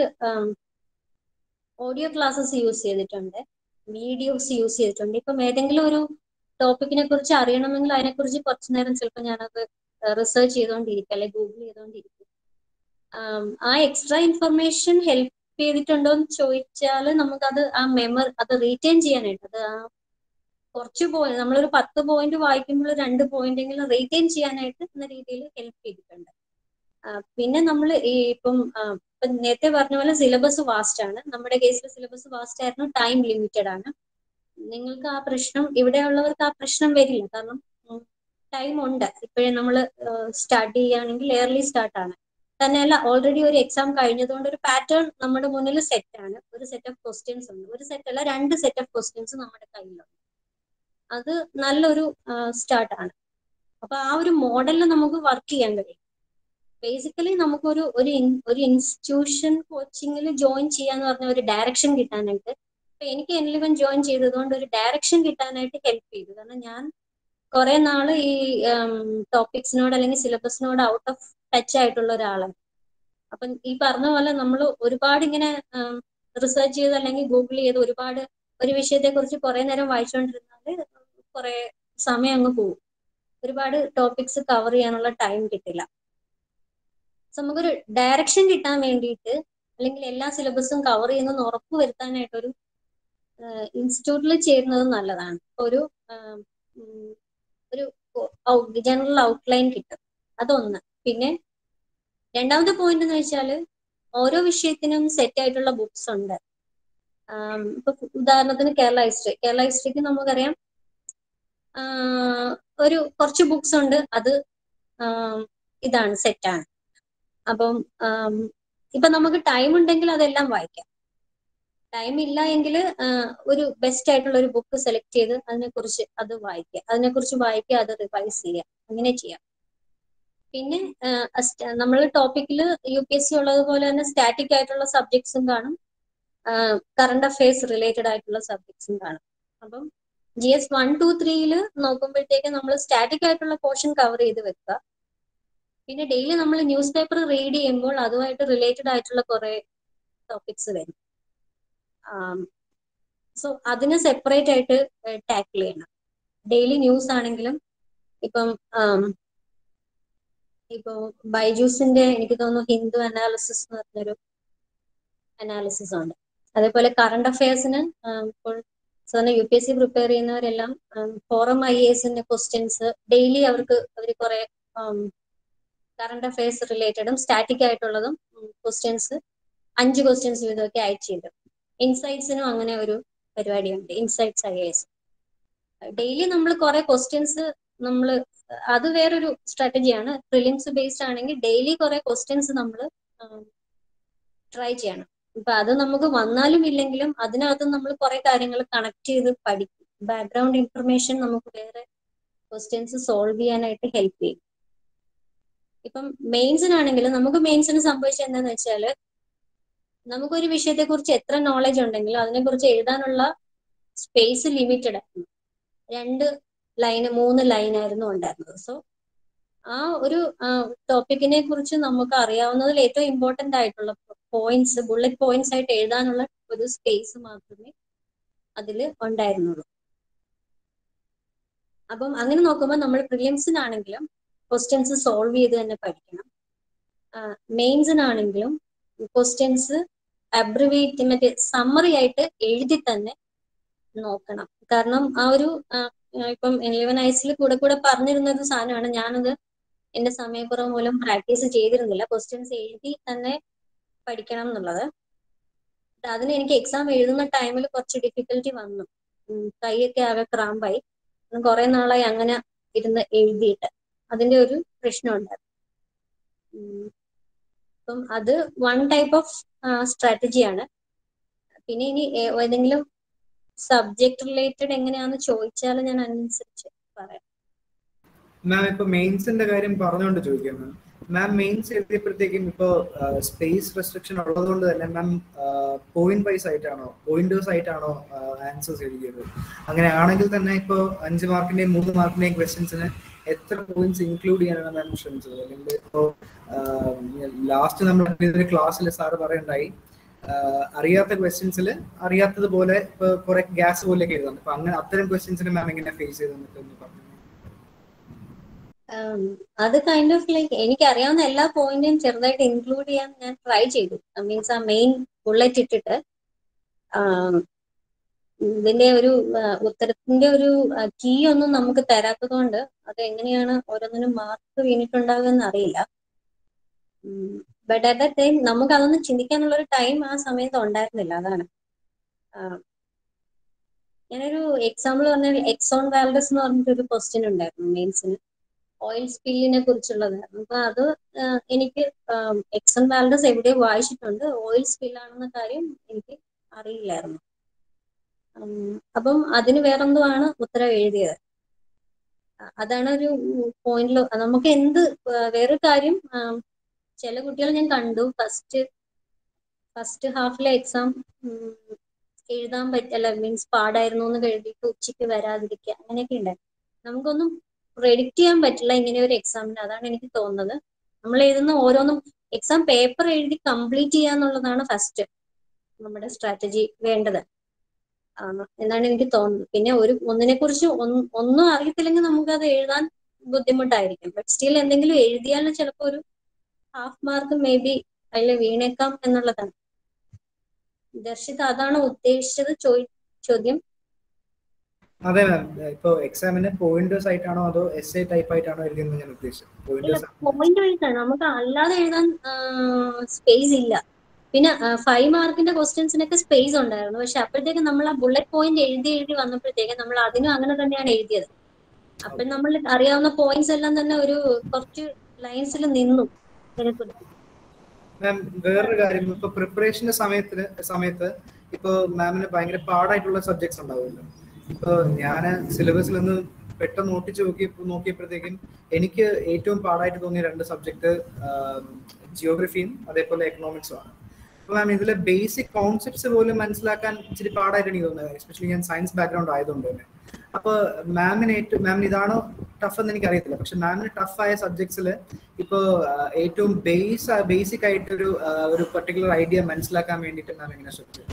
ഓഡിയോ ക്ലാസ്സസ് യൂസ് ചെയ്തിട്ടുണ്ട് വീഡിയോസ് യൂസ് ചെയ്തിട്ടുണ്ട് ഇപ്പം ഏതെങ്കിലും ഒരു ടോപ്പിക്കിനെ കുറിച്ച് അറിയണമെങ്കിൽ അതിനെക്കുറിച്ച് കുറച്ചു നേരം ചിലപ്പോൾ ഞാനത് റിസർച്ച് ചെയ്തുകൊണ്ടിരിക്കും അല്ലെങ്കിൽ ഗൂഗിൾ ചെയ്തുകൊണ്ടിരിക്കും ആം, ആ എക്സ്ട്രാ ഇൻഫർമേഷൻ ഹെൽപ്പ് ചെയ്തിട്ടുണ്ടോ എന്ന് ചോദിച്ചാൽ നമുക്കത് ആ മെമ്മർ അത് റീറ്റെയിൻ ചെയ്യാനായിട്ട് അത് ആ കുറച്ച് പോയിന്റ് നമ്മളൊരു പത്ത് പോയിന്റ് വായിക്കുമ്പോൾ രണ്ട് പോയിന്റ് എങ്കിലും റീറ്റെയിൻ ചെയ്യാനായിട്ട് എന്ന രീതിയിൽ ഹെൽപ്പ് ചെയ്തിട്ടുണ്ട് ആ, പിന്നെ നമ്മൾ ഈ ഇപ്പം ആ, ഇപ്പം നേരത്തെ പറഞ്ഞ പോലെ സിലബസ് വാസ്റ്റ് ആണ് നമ്മുടെ കേസിൽ സിലബസ് വാസ്റ്റ് ആയിരുന്നു ടൈം ലിമിറ്റഡ് ആണ് നിങ്ങൾക്ക് ആ പ്രശ്നം ഇവിടെയുള്ളവർക്ക് ആ പ്രശ്നം വരില്ല കാരണം ടൈം ഉണ്ട് ഇപ്പോഴേ നമ്മൾ സ്റ്റാർട്ട് ചെയ്യുകയാണെങ്കിൽ എയർലി സ്റ്റാർട്ട് ആണ് തന്നെയല്ല ഓൾറെഡി ഒരു എക്സാം കഴിഞ്ഞതുകൊണ്ട് ഒരു പാറ്റേൺ നമ്മുടെ മുന്നിൽ സെറ്റ് ആണ് ഒരു സെറ്റ് ഓഫ് ക്വസ്റ്റ്യൻസ് ഉണ്ട് ഒരു സെറ്റ് അല്ല രണ്ട് സെറ്റ് ഓഫ് ക്വസ്റ്റ്യൻസ് നമ്മുടെ കയ്യിലുണ്ട് അത് നല്ലൊരു സ്റ്റാർട്ട് ആണ് അപ്പൊ ആ ഒരു മോഡലിൽ നമുക്ക് വർക്ക് ചെയ്യാൻ കഴിയും ബേസിക്കലി നമുക്കൊരു ഒരു ഇൻ- ഒരു ഇൻസ്റ്റിറ്റ്യൂഷൻ കോച്ചിങ്ങിൽ ജോയിൻ ചെയ്യാന്ന് പറഞ്ഞ ഒരു ഡയറക്ഷൻ കിട്ടാനായിട്ട് ഇപ്പൊ എനിക്ക് എനിലിവൻ ജോയിൻ ചെയ്തതുകൊണ്ട് ഒരു ഡയറക്ഷൻ കിട്ടാനായിട്ട് ഹെൽപ്പ് ചെയ്തു കാരണം ഞാൻ കുറെ നാള് ഈ ടോപ്പിക്സിനോട് അല്ലെങ്കിൽ സിലബസിനോട് ഔട്ട് ഓഫ് ടച്ച് ആയിട്ടുള്ള ഒരാളാണ് അപ്പം ഈ പറഞ്ഞ പോലെ നമ്മൾ ഒരുപാട് ഇങ്ങനെ റിസർച്ച് ചെയ്ത് അല്ലെങ്കിൽ ഗൂഗിൾ ചെയ്ത് ഒരുപാട് ഒരു വിഷയത്തെ കുറിച്ച് കുറെ നേരം വായിച്ചുകൊണ്ടിരുന്നാൽ കുറെ സമയം അങ്ങ് പോകും ഒരുപാട് ടോപ്പിക്സ് കവർ ചെയ്യാനുള്ള ടൈം കിട്ടില്ല സോ നമുക്കൊരു ഡയറക്ഷൻ കിട്ടാൻ വേണ്ടിയിട്ട് അല്ലെങ്കിൽ എല്ലാ സിലബസും കവർ ചെയ്യുന്നെന്ന് ഉറപ്പ് വരുത്താനായിട്ട് ഒരു ഇൻസ്റ്റിറ്റ്യൂട്ടിൽ ചേരുന്നത് നല്ലതാണ് ഒരു ആം, ഉം, ഒരു ജനറൽ ഔട്ട്ലൈൻ കിട്ടും അതൊന്ന് പിന്നെ രണ്ടാമത്തെ പോയിന്റ് എന്ന് വെച്ചാല് ഓരോ വിഷയത്തിനും സെറ്റ് ആയിട്ടുള്ള ബുക്സ് ഉണ്ട് ആം, ഇപ്പൊ ഉദാഹരണത്തിന് കേരള ഹിസ്റ്ററി കേരള ഹിസ്റ്ററിക്ക് നമുക്കറിയാം ആഹ്, ഒരു കുറച്ച് ബുക്സ് ഉണ്ട് അത് ആം, ഇതാണ് സെറ്റാണ് അപ്പം ആം, ഇപ്പൊ നമുക്ക് ടൈം ഉണ്ടെങ്കിൽ അതെല്ലാം വായിക്കാം ടൈം ഇല്ല എങ്കിൽ ഒരു ബെസ്റ്റ് ആയിട്ടുള്ള ഒരു ബുക്ക് സെലക്ട് ചെയ്ത് അതിനെക്കുറിച്ച് അത് വായിക്കുക അതിനെക്കുറിച്ച് വായിക്കുക അത് റിവൈസ് ചെയ്യുക അങ്ങനെ ചെയ്യാം പിന്നെ നമ്മൾ ടോപ്പിക്കിൽ യു പി എസ് സി ഉള്ളതുപോലെ തന്നെ സ്റ്റാറ്റിക് ആയിട്ടുള്ള സബ്ജക്ട്സും കാണും കറണ്ട് അഫയേഴ്സ് റിലേറ്റഡ് ആയിട്ടുള്ള സബ്ജക്ട്സും കാണും അപ്പം ജി എസ് വൺ ടു ത്രീയിൽ നോക്കുമ്പോഴത്തേക്ക് നമ്മൾ സ്റ്റാറ്റിക് ആയിട്ടുള്ള പോർഷൻ കവർ ചെയ്ത് വെക്കുക പിന്നെ ഡെയിലി നമ്മൾ ന്യൂസ് പേപ്പർ റീഡ് ചെയ്യുമ്പോൾ അതുമായിട്ട് റിലേറ്റഡ് ആയിട്ടുള്ള കുറെ ടോപ്പിക്സ് വരും സോ അതിനെ സെപ്പറേറ്റ് ആയിട്ട് ടാക്കിൾ ചെയ്യണം ഡെയിലി ന്യൂസ് ആണെങ്കിലും ഇപ്പം ആം, ഇപ്പൊ ബൈജൂസിന്റെ എനിക്ക് തോന്നുന്നു ഹിന്ദു അനാലിസിസ് എന്ന് പറഞ്ഞൊരു അനാലിസിസ് ഉണ്ട് അതേപോലെ കറണ്ട് അഫയേഴ്സിന് ഇപ്പോൾ സാധാരണ U P S C prepare ചെയ്യുന്നവരെല്ലാം ഫോറം ഐ എസിന്റെ ക്വസ്റ്റ്യൻസ് ഡെയിലി അവർക്ക് അവർ കുറെ കറണ്ട് അഫയേഴ്സ് റിലേറ്റഡും സ്റ്റാറ്റിക് ആയിട്ടുള്ളതും ക്വസ്റ്റ്യൻസ് അഞ്ച് ക്വസ്റ്റ്യൻസ് വീതമൊക്കെ അയച്ചു തരും ഇൻസൈറ്റ്സിനും അങ്ങനെ ഒരു പരിപാടിയുണ്ട് ഇൻസൈറ്റ്സ് ഐ എസ് ഡെയിലി നമ്മൾ കുറെ ക്വസ്റ്റ്യൻസ് നമ്മൾ അത് വേറൊരു സ്ട്രാറ്റജിയാണ് പ്രിലിംസ് ബേസ്ഡ് ആണെങ്കിൽ ഡെയിലി കുറെ ക്വസ്റ്റ്യൻസ് നമ്മൾ ട്രൈ ചെയ്യണം ഇപ്പൊ അത് നമുക്ക് വന്നാലും ഇല്ലെങ്കിലും അതിനകത്ത് നമ്മൾ കുറെ കാര്യങ്ങൾ കണക്ട് ചെയ്ത് പഠിക്കും ബാക്ക്ഗ്രൗണ്ട് ഇൻഫർമേഷൻ നമുക്ക് വേറെ ക്വസ്റ്റ്യൻസ് സോൾവ് ചെയ്യാനായിട്ട് ഹെൽപ്പ് ചെയ്യും ഇപ്പം മെയിൻസിനാണെങ്കിലും നമുക്ക് മെയിൻസിന് സംഭവിച്ചത് എന്താന്ന് വെച്ചാല് നമുക്കൊരു വിഷയത്തെ കുറിച്ച് എത്ര നോളജ് ഉണ്ടെങ്കിലും അതിനെക്കുറിച്ച് എഴുതാനുള്ള സ്പേസ് ലിമിറ്റഡ് ആയിരുന്നു രണ്ട് ലൈന് മൂന്ന് ലൈനായിരുന്നു ഉണ്ടായിരുന്നത് സോ ആ ഒരു ടോപ്പിക്കിനെ കുറിച്ച് നമുക്ക് അറിയാവുന്നതിൽ ഏറ്റവും ഇമ്പോർട്ടന്റ് ആയിട്ടുള്ള പോയിന്റ്സ് ബുള്ളറ്റ് പോയിന്റ്സ് ആയിട്ട് എഴുതാനുള്ള ഒരു സ്പേസ് മാത്രമേ അതിൽ ഉണ്ടായിരുന്നുള്ളൂ അപ്പം അങ്ങനെ നോക്കുമ്പോൾ നമ്മൾ പ്രിലിംസിനാണെങ്കിലും ക്വസ്റ്റ്യൻസ് സോൾവ് ചെയ്ത് തന്നെ പഠിക്കണം മെയിൻസിനാണെങ്കിലും ക്വസ്റ്റ്യൻസ് അബ്രിവേറ്റ് മറ്റേ സമ്മറി ആയിട്ട് എഴുതി തന്നെ നോക്കണം കാരണം ആ ഒരു ആ, ഇപ്പം ഇലവൻ ഐസിൽ കൂടെ കൂടെ പറഞ്ഞിരുന്ന ഒരു സാധനമാണ് ഞാനത് എന്റെ സമയക്കുറവ് മൂലം പ്രാക്ടീസ് ചെയ്തിരുന്നില്ല ക്വസ്റ്റ്യൻസ് എഴുതി തന്നെ പഠിക്കണം എന്നുള്ളത് അതിന് എനിക്ക് എക്സാം എഴുതുന്ന ടൈമിൽ കുറച്ച് ഡിഫിക്കൽറ്റി വന്നു ഉം, കൈയൊക്കെ ആകെ ക്രാമ്പായി കുറെ നാളായി അങ്ങനെ ഇരുന്ന് എഴുതിയിട്ട് അതിന്റെ ഒരു പ്രശ്നമുണ്ടായിരുന്നു ഉം. അപ്പം അത് വൺ ടൈപ്പ് ഓഫ് സ്ട്രാറ്റജിയാണ് പിന്നെ ഇനി ഏ- ഏതെങ്കിലും സബ്ജക്ട് റിലേറ്റഡ് എങ്ങനെയാന്ന് ചോദിച്ചാൽ ഞാൻ അതിനനുസരിച്ച് പറയാം മാം ഇപ്പൊ മെയിൻസിന്റെ കാര്യം പറഞ്ഞുകൊണ്ട് ചോദിക്കാം മാം മാം മെയിൻസ് എഴുതിയപ്പോഴത്തേക്കും ഇപ്പോ സ്പേസ് റെസ്ട്രിക്ഷൻ ഉള്ളത് കൊണ്ട് തന്നെ മാം പോയിന്റ് വൈസ് ആയിട്ടാണോ പോയിന്റേഴ്സ് ആയിട്ടാണോ ആൻസേഴ്സ് എഴുതിയത് അങ്ങനെ ആണെങ്കിൽ തന്നെ ഇപ്പോ അഞ്ച് മാർക്കിന്റെയും മൂന്ന് മാർക്കിന്റെയും ക്വസ്റ്റ്യൻസിന് എത്ര പോയിന്റ്സ് ഇൻക്ലൂഡ് ചെയ്യാനാണ് മാം ശ്രമിച്ചത് അല്ലെങ്കിൽ ഇപ്പോ ലാസ്റ്റ് നമ്മൾ ഇതിന്റെ ക്ലാസ്സിൽ സാറ് പറയണ്ടായി ആഹ് അറിയാത്ത ക്വസ്റ്റ്യൻസിൽ അറിയാത്തതുപോലെ ഇപ്പൊ കുറെ ഗ്യാസ് പോലെയൊക്കെ എഴുതാം അപ്പൊ അങ്ങനെ അത്തരം ക്വസ്റ്റ്യൻസിന് മാം എങ്ങനെ ഫേസ് ചെയ്തെന്നൊക്കെ ഒന്ന് പറഞ്ഞു ഉം, അത് കൈൻഡ് ഓഫ് ലൈക്ക് എനിക്ക് അറിയാവുന്ന എല്ലാ പോയിന്റും ചെറുതായിട്ട് ഇൻക്ലൂഡ് ചെയ്യാൻ ഞാൻ ട്രൈ ചെയ്തു മീൻസ് ആ മെയിൻ ബുള്ളറ്റ് ഇട്ടിട്ട് ആം, ഇതിന്റെ ഒരു ആ, ഉത്തരത്തിന്റെ ഒരു കീ ഒന്നും നമുക്ക് തരാത്തത് കൊണ്ട് അത് എങ്ങനെയാണ് ഓരോന്നിനും മാർക്ക് വീണിട്ടുണ്ടാവുക എന്ന് അറിയില്ല ബട്ട് അറ്റ് ദ ടൈം നമുക്ക് അതൊന്നും ചിന്തിക്കാനുള്ള ഒരു ടൈം ആ സമയത്ത് ഉണ്ടായിരുന്നില്ല അതാണ് ആ, ഞാനൊരു എക്സാമ്പിൾ പറഞ്ഞാൽ എക്സോൺ വാൽഡസ് എന്ന് പറഞ്ഞിട്ടൊരു ക്വസ്റ്റ്യൻ ഉണ്ടായിരുന്നു മെയിൻസിന് ഓയിൽ സ്പില്ലിനെ കുറിച്ചുള്ളതായിരുന്നു അപ്പൊ അത് ആ, എനിക്ക് എക്സൺ വാൽഡസ് എവിടെയോ വായിച്ചിട്ടുണ്ട് ഓയിൽ സ്പില്ലാണെന്ന കാര്യം എനിക്ക് അറിയില്ലായിരുന്നു ഉം, അപ്പം അതിന് വേറെന്തോ ആണ് ഉത്തരം എഴുതിയത് അ- അതാണ് ഒരു പോയിന്റിൽ നമുക്ക് എന്ത് ആ, വേറൊരു കാര്യം ആ, ചില കുട്ടികൾ ഞാൻ കണ്ടു ഫസ്റ്റ് ഫസ്റ്റ് ഹാഫിലെ എക്സാം എഴുതാൻ പറ്റല്ല മീൻസ് പാടായിരുന്നു എന്ന് കരുതിയിട്ട് ഉച്ചയ്ക്ക് വരാതിരിക്കുക അങ്ങനെയൊക്കെ ഉണ്ടായിരുന്നു നമുക്കൊന്നും പ്രെഡിക്റ്റ് ചെയ്യാൻ പറ്റില്ല ഇങ്ങനെ ഒരു എക്സാമിന് അതാണ് എനിക്ക് തോന്നുന്നത് നമ്മൾ എഴുതുന്ന ഓരോന്നും എക്സാം പേപ്പർ എഴുതി കംപ്ലീറ്റ് ചെയ്യുക എന്നുള്ളതാണ് ഫസ്റ്റ് നമ്മുടെ സ്ട്രാറ്റജി വേണ്ടത് ആ, എന്നാണ് എനിക്ക് തോന്നുന്നത് പിന്നെ ഒരു ഒന്നിനെ കുറിച്ച് ഒന്നും അറിയത്തില്ലെങ്കിൽ നമുക്കത് എഴുതാൻ ബുദ്ധിമുട്ടായിരിക്കും ബട്ട് സ്റ്റിൽ എന്തെങ്കിലും എഴുതിയാൽ ചിലപ്പോൾ ഒരു ഹാഫ് മാർക്ക് മേ ബി അതിൽ വീണേക്കാം എന്നുള്ളതാണ് ദർശിത അതാണ് ഉദ്ദേശിച്ചത് ചോയ് ചോദ്യം അതെ മാം ഇപ്പൊ എക്സാമിന് പോയിന്റേഴ്സ് ആയിട്ടാണോ അതോ എസ് എ ടൈപ്പ് ആയിട്ടാണോ എഴുതിയെന്ന് ഞാൻ ഉദ്ദേശിച്ചത് ഇല്ല പോയിന്റേഴ്സ് പോയിന്റ് വൈസ് ആണ് നമുക്ക് അല്ലാതെ എഴുതാൻ സ്പേസ് ഇല്ല പിന്നെ ഫൈവ് മാർക്കിന്റെ ക്വസ്റ്റ്യൻസിനൊക്കെ സ്പേസ് ഉണ്ടായിരുന്നു പക്ഷെ അപ്പോഴത്തേക്ക് നമ്മൾ ആ ബുള്ളറ്റ് പോയിന്റ് എഴുതി എഴുതി വന്നപ്പോഴത്തേക്ക് നമ്മൾ അതിനും അങ്ങനെ തന്നെയാണ് എഴുതിയത് അപ്പൊ നമ്മൾ അറിയാവുന്ന പോയിന്റ്സ് എല്ലാം തന്നെ ഒരു കുറച്ച് ലൈൻസിൽ നിന്നു ഇതിനെക്കുറിച്ച് മാം വേറൊരു കാര്യം ഇപ്പൊ പ്രിപ്പറേഷന്റെ സമയത്തിന് സമയത്ത് ഇപ്പൊ മാമിന് ഭയങ്കര പാടായിട്ടുള്ള സബ്ജക്ട്സ് ഉണ്ടാവുമല്ലോ ഇപ്പൊ ഞാൻ സിലബസിൽ നിന്ന് പെട്ടെന്ന് നോട്ടിച്ച് നോക്കി നോക്കിയപ്പോഴത്തേക്കും എനിക്ക് ഏറ്റവും പാടായിട്ട് തോന്നിയ രണ്ട് സബ്ജക്ട് ജിയോഗ്രഫിയും അതേപോലെ എക്കണോമിക്സും ആണ് അപ്പൊ മാം ഇതിലെ ബേസിക് കോൺസെപ്റ്റ്സ് പോലും മനസ്സിലാക്കാൻ ഇച്ചിരി പാടായിട്ട് എനിക്ക് തോന്നുന്നത് എസ്പെഷ്യലി ഞാൻ സയൻസ് ബാക്ക്ഗ്രൗണ്ട് ആയതുകൊണ്ട് തന്നെ അപ്പൊ മാമിന് ഏറ്റവും മാമിന് ഇതാണോ ടഫ് എന്ന് എനിക്ക് അറിയത്തില്ല പക്ഷെ മാമിന് ടഫ് ആയ സബ്ജക്ട്സിൽ ഇപ്പോ ആഹ്, ഏറ്റവും ബേസ് ബേസിക് ആയിട്ടൊരു ആഹ്, ഒരു പെർട്ടിക്കുലർ ഐഡിയ മനസ്സിലാക്കാൻ വേണ്ടിയിട്ട് മാം എങ്ങനെ ശ്രമിച്ചു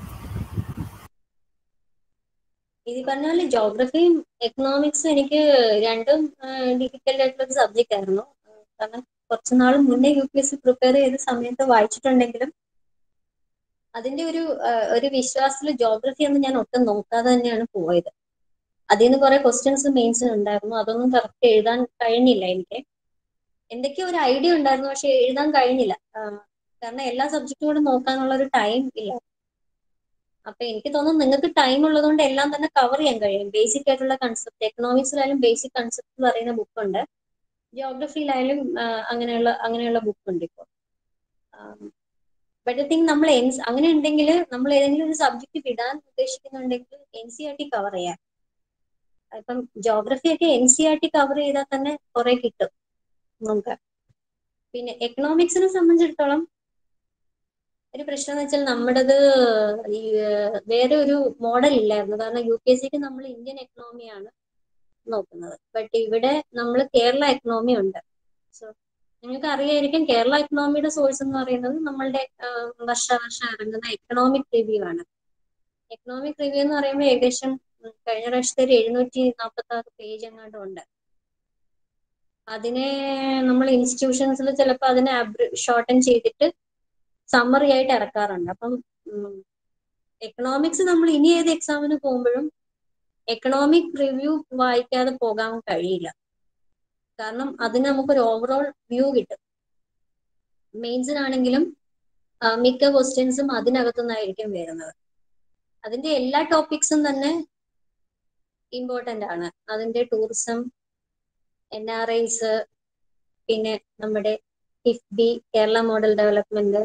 ഇത് പറഞ്ഞ പോലെ ജോഗ്രഫിയും എക്കണോമിക്സും എനിക്ക് രണ്ടും ഡിഫിക്കൽട്ട് ആയിട്ടുള്ള സബ്ജക്റ്റ് ആയിരുന്നു ആ, കാരണം കുറച്ച് നാൾ മുന്നേ U P S C prepare ചെയ്ത സമയത്ത് വായിച്ചിട്ടുണ്ടെങ്കിലും അതിന്റെ ഒരു ആ, ഒരു വിശ്വാസത്തിൽ ജോഗ്രഫി ഒന്നും ഞാൻ ഒട്ടും നോക്കാതെ തന്നെയാണ് പോയത് അതിൽ നിന്ന് കുറെ ക്വസ്റ്റ്യൻസ് മെയിൻസിന് ഉണ്ടായിരുന്നു അതൊന്നും കറക്റ്റ് എഴുതാൻ കഴിഞ്ഞില്ല എനിക്ക് എന്തൊക്കെയോ ഒരു ഐഡിയ ഉണ്ടായിരുന്നു പക്ഷെ എഴുതാൻ കഴിഞ്ഞില്ല ആ, കാരണം എല്ലാ സബ്ജക്റ്റും കൂടെ നോക്കാനുള്ള ഒരു ടൈം ഇല്ല അപ്പൊ എനിക്ക് തോന്നുന്നു നിങ്ങൾക്ക് ടൈം ഉള്ളതുകൊണ്ട് എല്ലാം തന്നെ കവർ ചെയ്യാൻ കഴിയും ബേസിക് ആയിട്ടുള്ള കൺസെപ്റ്റ് എക്കണോമിക്സിലായാലും ബേസിക് കൺസെപ്റ്റ് പറയുന്ന ബുക്കുണ്ട് ജിയോഗ്രഫിയിലായാലും ആ, അങ്ങനെയുള്ള അങ്ങനെയുള്ള ബുക്ക് ഉണ്ട് ഇപ്പോൾ ബട്ട് ഐ തിങ്ക് നമ്മൾ എൻ- അങ്ങനെ ഉണ്ടെങ്കിൽ നമ്മൾ ഏതെങ്കിലും ഒരു സബ്ജക്ട് വിടാൻ ഉദ്ദേശിക്കുന്നുണ്ടെങ്കിൽ N C R T cover ചെയ്യാം ഇപ്പം ജോഗ്രഫി ഒക്കെ N C R T cover ചെയ്താൽ തന്നെ കുറെ കിട്ടും നമുക്ക് പിന്നെ എക്കണോമിക്സിനെ സംബന്ധിച്ചിടത്തോളം ഒരു പ്രശ്നം എന്ന് വെച്ചാൽ നമ്മുടേത് ഈ ഏഹ്, വേറെ ഒരു മോഡൽ ഇല്ലായിരുന്നു കാരണം യു പി എസ് സിക്ക് നമ്മൾ ഇന്ത്യൻ എക്കണോമിയാണ് നോക്കുന്നത് ബട്ട് ഇവിടെ നമ്മൾ കേരള എക്കണോമി ഉണ്ട് സോ നിങ്ങൾക്ക് അറിയായിരിക്കും കേരള എക്കണോമിയുടെ സോഴ്സ് എന്ന് പറയുന്നത് നമ്മളുടെ ആഹ്, വർഷാവർഷം ഇറങ്ങുന്ന എക്കണോമിക് റിവ്യൂ ആണ് എക്കണോമിക് റിവ്യൂ എന്ന് പറയുമ്പോൾ ഏകദേശം ഉം, കഴിഞ്ഞ പ്രാവശ്യത്തെ ഒരു എഴുന്നൂറ്റി നാൽപ്പത്തി ആറ് പേജ് എങ്ങാണ്ട് ഉണ്ട് അതിനെ നമ്മൾ ഇൻസ്റ്റിറ്റ്യൂഷൻസിൽ ചിലപ്പോൾ അതിനെ ഷോർട്ടൻ ചെയ്തിട്ട് സമ്മറി ആയിട്ട് ഇറക്കാറുണ്ട് അപ്പം എക്കണോമിക്സ് നമ്മൾ ഇനി ഏത് എക്സാമിന് പോകുമ്പോഴും എക്കണോമിക് റിവ്യൂ വായിക്കാതെ പോകാൻ കഴിയില്ല കാരണം അതിന് നമുക്കൊരു ഓവറോൾ വ്യൂ കിട്ടും മെയിൻസിനാണെങ്കിലും ആ, മിക്ക ക്വസ്റ്റ്യൻസും അതിനകത്തുനിന്നായിരിക്കും വരുന്നത് അതിന്റെ എല്ലാ ടോപ്പിക്സും തന്നെ ഇമ്പോർട്ടന്റ് ആണ് അതിന്റെ ടൂറിസം എൻ ആർ ഐസ് പിന്നെ നമ്മുടെ കിഫ്ബി കേരള മോഡൽ ഡെവലപ്മെന്റ്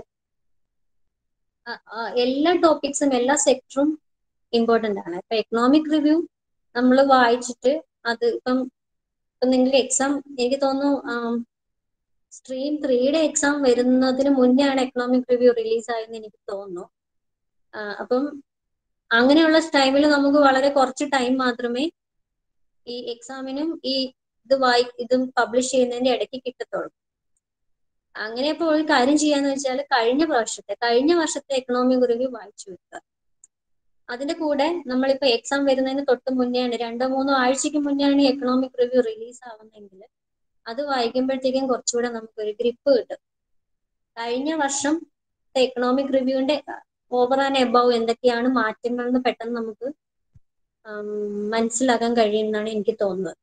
എല്ലാ ടോപ്പിക്സും എല്ലാ സെക്ടറും ഇമ്പോർട്ടന്റ് ആണ് ഇപ്പൊ എക്കണോമിക് റിവ്യൂ നമ്മൾ വായിച്ചിട്ട് അത് ഇപ്പം ഇപ്പം നിങ്ങൾക്ക് എക്സാം എനിക്ക് തോന്നുന്നു സ്ട്രീം ത്രീയുടെ എക്സാം വരുന്നതിന് മുന്നേ ആണ് എക്കണോമിക് റിവ്യൂ റിലീസ് ആയെന്ന് എനിക്ക് തോന്നുന്നു ആ, അപ്പം അങ്ങനെയുള്ള ടൈമിൽ നമുക്ക് വളരെ കുറച്ച് ടൈം മാത്രമേ ഈ എക്സാമിനും ഈ ഇത് വായി ഇതും പബ്ലിഷ് ചെയ്യുന്നതിന്റെ ഇടയ്ക്ക് കിട്ടത്തുള്ളൂ അങ്ങനെ ഇപ്പോൾ ഒരു കാര്യം ചെയ്യാന്ന് വെച്ചാൽ കഴിഞ്ഞ പ്രാവശ്യത്തെ കഴിഞ്ഞ വർഷത്തെ എക്കണോമിക് റിവ്യൂ വായിച്ചു വെക്കുക അതിന്റെ കൂടെ നമ്മളിപ്പോ എക്സാം വരുന്നതിന് തൊട്ട് മുന്നെയാണ് രണ്ടോ മൂന്നോ ആഴ്ചക്ക് മുന്നെയാണ് ഈ എക്കണോമിക് റിവ്യൂ റിലീസ് ആവുന്നതെങ്കിൽ അത് വായിക്കുമ്പോഴത്തേക്കും കുറച്ചുകൂടെ നമുക്കൊരു ഗ്രിപ്പ് കിട്ടും കഴിഞ്ഞ വർഷം എക്കണോമിക് റിവ്യൂവിന്റെ ഓവർ ആൻഡ് എബവ് എന്തൊക്കെയാണ് മാറ്റങ്ങൾ എന്ന് പെട്ടെന്ന് നമുക്ക് ആം, മനസ്സിലാക്കാൻ കഴിയുമെന്നാണ് എനിക്ക് തോന്നുന്നത്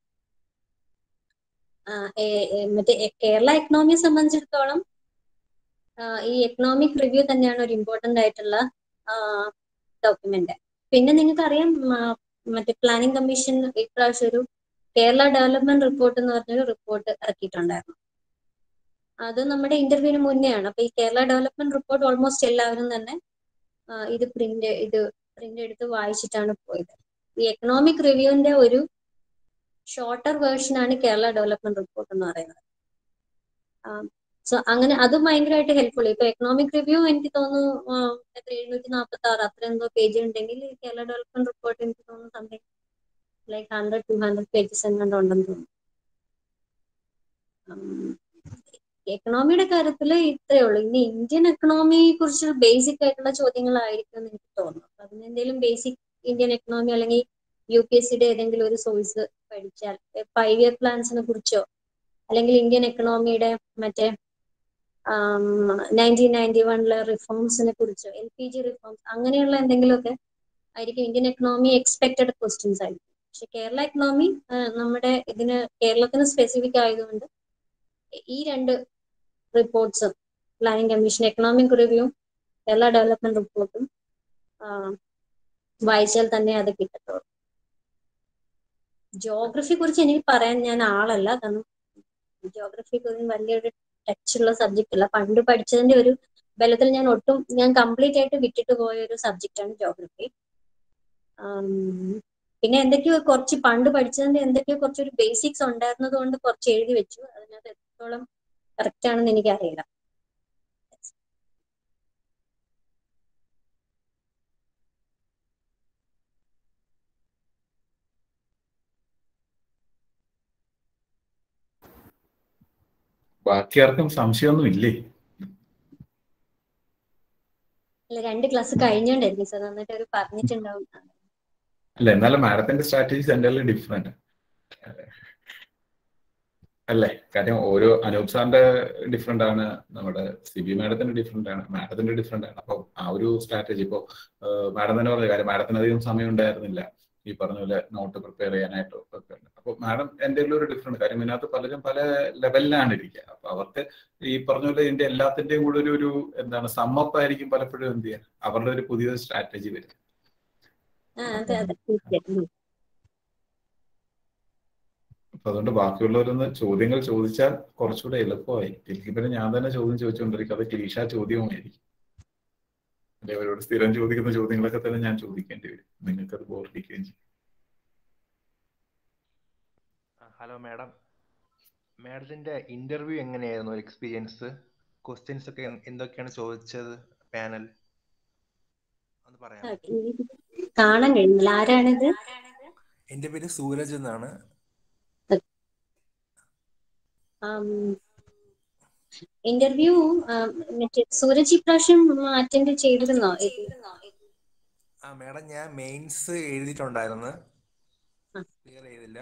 ആ, ഏ- ഏ- മറ്റേ എ- കേരള എക്കണോമിയെ സംബന്ധിച്ചിടത്തോളം ആ, ഈ എക്കണോമിക് റിവ്യൂ തന്നെയാണ് ഒരു ഇമ്പോർട്ടന്റ് ആയിട്ടുള്ള ഡോക്യുമെന്റ് പിന്നെ നിങ്ങൾക്കറിയാം ആ, മറ്റേ പ്ലാനിംഗ് കമ്മീഷൻ ഇപ്രാവശ്യം ഒരു കേരള ഡെവലപ്മെന്റ് റിപ്പോർട്ട് എന്ന് പറഞ്ഞൊരു റിപ്പോർട്ട് ഇറക്കിയിട്ടുണ്ടായിരുന്നു അത് നമ്മുടെ ഇന്റർവ്യൂവിന് മുന്നെയാണ് അപ്പൊ ഈ കേരള ഡെവലപ്മെന്റ് റിപ്പോർട്ട് ഓൾമോസ്റ്റ് എല്ലാവരും തന്നെ ആ, ഇത് പ്രിന്റ് ഇത് പ്രിന്റ് എടുത്ത് വായിച്ചിട്ടാണ് പോയത് ഈ എക്കണോമിക് റിവ്യൂവിന്റെ ഒരു ഷോർട്ടർ വേർഷൻ ആണ് കേരള ഡെവലപ്മെന്റ് റിപ്പോർട്ട് എന്ന് പറയുന്നത് സോ അങ്ങനെ അത് ഭയങ്കരമായിട്ട് ഹെൽപ്ഫുൾ ഇപ്പൊ എക്കണോമിക് റിവ്യൂ എനിക്ക് തോന്നുന്നു ആ, എത്ര എഴുന്നൂറ്റി നാൽപ്പത്തി ആറ് അത്ര എന്തോ പേജ് ഉണ്ടെങ്കിൽ കേരള ഡെവലപ്മെന്റ് റിപ്പോർട്ട് എനിക്ക് തോന്നുന്നു something like hundred to hundred pages എങ്ങാണ്ട് ഉണ്ടെന്ന് തോന്നുന്നു എക്കണോമിയുടെ കാര്യത്തിൽ ഇത്രയേ ഉള്ളൂ ഇനി ഇന്ത്യൻ എക്കണോമിയെ കുറിച്ച് ബേസിക് ആയിട്ടുള്ള ചോദ്യങ്ങളായിരിക്കും എന്ന് എനിക്ക് തോന്നുന്നു അപ്പൊ അതിന് എന്തെങ്കിലും ബേസിക് ഇന്ത്യൻ എക്കണോമി അല്ലെങ്കിൽ യു പി എസ് സിയുടെ ഏതെങ്കിലും ഒരു സോഴ്സ് പഠിച്ചാൽ ഫൈവ് ഇയർ പ്ലാൻസിനെ കുറിച്ചോ അല്ലെങ്കിൽ ഇന്ത്യൻ എക്കണോമിയുടെ മറ്റേ നയൻറ്റീൻ നയൻറ്റി വണിലെ റിഫോംസിനെ കുറിച്ചോ എൽ പി ജി റിഫോംസ് അങ്ങനെയുള്ള എന്തെങ്കിലുമൊക്കെ ആയിരിക്കും ഇന്ത്യൻ എക്കണോമി എക്സ്പെക്റ്റഡ് ക്വസ്റ്റ്യൻസ് ആയിരിക്കും പക്ഷെ കേരള എക്കണോമി നമ്മുടെ ഇതിന് കേരളത്തിന് സ്പെസിഫിക് ആയതുകൊണ്ട് ഈ രണ്ട് റിപ്പോർട്ട്സും planning commission economic review Kerala development റിപ്പോർട്ടും വായിച്ചാൽ തന്നെ അത് കിട്ടത്തുള്ളൂ ജോഗ്രഫിയെ കുറിച്ച് എനിക്ക് പറയാൻ ഞാൻ ആളല്ല കാരണം ജോഗ്രഫിയെ കുറിച്ച് വലിയൊരു ടച്ച് ഉള്ള സബ്ജക്റ്റ് അല്ല പണ്ട് പഠിച്ചതിന്റെ ഒരു ബലത്തിൽ ഞാൻ ഒട്ടും ഞാൻ കംപ്ലീറ്റ് ആയിട്ട് വിട്ടിട്ട് പോയ ഒരു സബ്ജക്റ്റാണ് ജോഗ്രഫി പിന്നെ എന്തൊക്കെയോ കുറച്ച് പണ്ട് പഠിച്ചതിന്റെ എന്തൊക്കെയോ കുറച്ചൊരു ബേസിക്സ് ഉണ്ടായിരുന്നത് കൊണ്ട് കുറച്ച് എഴുതി വെച്ചു അതിനകത്ത് എത്രത്തോളം കറക്റ്റ് ആണെന്ന് എനിക്കറിയില്ല ബാക്കി ആർക്കും സംശയമൊന്നും ഇല്ലേ അല്ല രണ്ട് ക്ലാസ് കഴിഞ്ഞോണ്ടായിരിക്കും സാർ നന്നായിട്ട് അവർ പറഞ്ഞിട്ടുണ്ടാവും അല്ല എന്നാലും മാഡത്തിന്റെ സ്ട്രാറ്റജീസ് എൻ്റെ ഡിഫറെന്റ് അല്ലേ കാര്യം ഓരോ അനൂപ് സാറിന്റെ ഡിഫറെന്റ് ആണ് നമ്മുടെ സി ബി മാഡത്തിന്റെ ഡിഫറെന്റ് ആണ് മാഡത്തിന്റെ ഡിഫറെന്റ് ആണ് അപ്പൊ ആ ഒരു സ്ട്രാറ്റജി ഇപ്പോ മാഡം തന്നെ പറഞ്ഞ കാര്യം മാഡത്തിന് അധികം സമയം ഉണ്ടായിരുന്നില്ല ഈ പറഞ്ഞ പോലെ നോട്ട് പ്രിപ്പയർ ചെയ്യാനായിട്ട് ഒക്കെ ഉണ്ട് അപ്പൊ മാഡം എൻ്റെ ഒരു ഡിഫറെന്റ് കാര്യം ഇതിനകത്ത് പലരും പല ലെവലിലാണ് ഇരിക്കുക അപ്പൊ അവർക്ക് ഈ പറഞ്ഞ പോലെ ഇതിന്റെ എല്ലാത്തിന്റെയും കൂടെ ഒരു ഒരു എന്താണ് സമ്മപ്പ് ആയിരിക്കും പലപ്പോഴും എന്ത് ചെയ്യുക അവരുടെ ഒരു പുതിയ സ്ട്രാറ്റജി വരും ആ അതെ അതെ തീർച്ചയായിട്ടും അപ്പൊ അതുകൊണ്ട് ബാക്കിയുള്ളവരൊന്ന് ചോദ്യങ്ങൾ ചോദിച്ചാൽ കുറച്ചുകൂടെ എളുപ്പമായി എനിക്ക് പിന്നെ ഞാൻ തന്നെ ചോദ്യം ചോദിച്ചുകൊണ്ടിരിക്കും അത് ക്ലീഷ ചോദ്യവുമായിരിക്കും അല്ലെ അവരോട് സ്ഥിരം ചോദിക്കുന്ന ചോദ്യങ്ങളൊക്കെ തന്നെ ഞാൻ ചോദിക്കേണ്ടി വരും നിങ്ങൾക്ക് അത് ബോറടിക്കുകയും ചെയ്യും ഹലോ മാഡം മാഡത്തിന്റെ ഇന്റർവ്യൂ എങ്ങനെയായിരുന്നു എക്സ്പീരിയൻസ് ക്വസ്റ്റ്യൻസ് ഒക്കെ എന്തൊക്കെയാണ് ചോദിച്ചത് പാനൽ ഒന്ന് പറയാം കാണാൻ കഴിയുന്നില്ല ആരാണിത് എന്റെ പേര് സൂരജ് എന്നാണ് ഇന്റർവ്യൂ മറ്റേ സൂരജ് ഇപ്രാവശ്യം അറ്റൻഡ് ചെയ്തിരുന്നോ ഇത് ആ മാഡം ഞാൻ മെയിൻസ് എഴുതിയിട്ടുണ്ടായിരുന്നു ആ. ക്ലിയർ ചെയ്തില്ല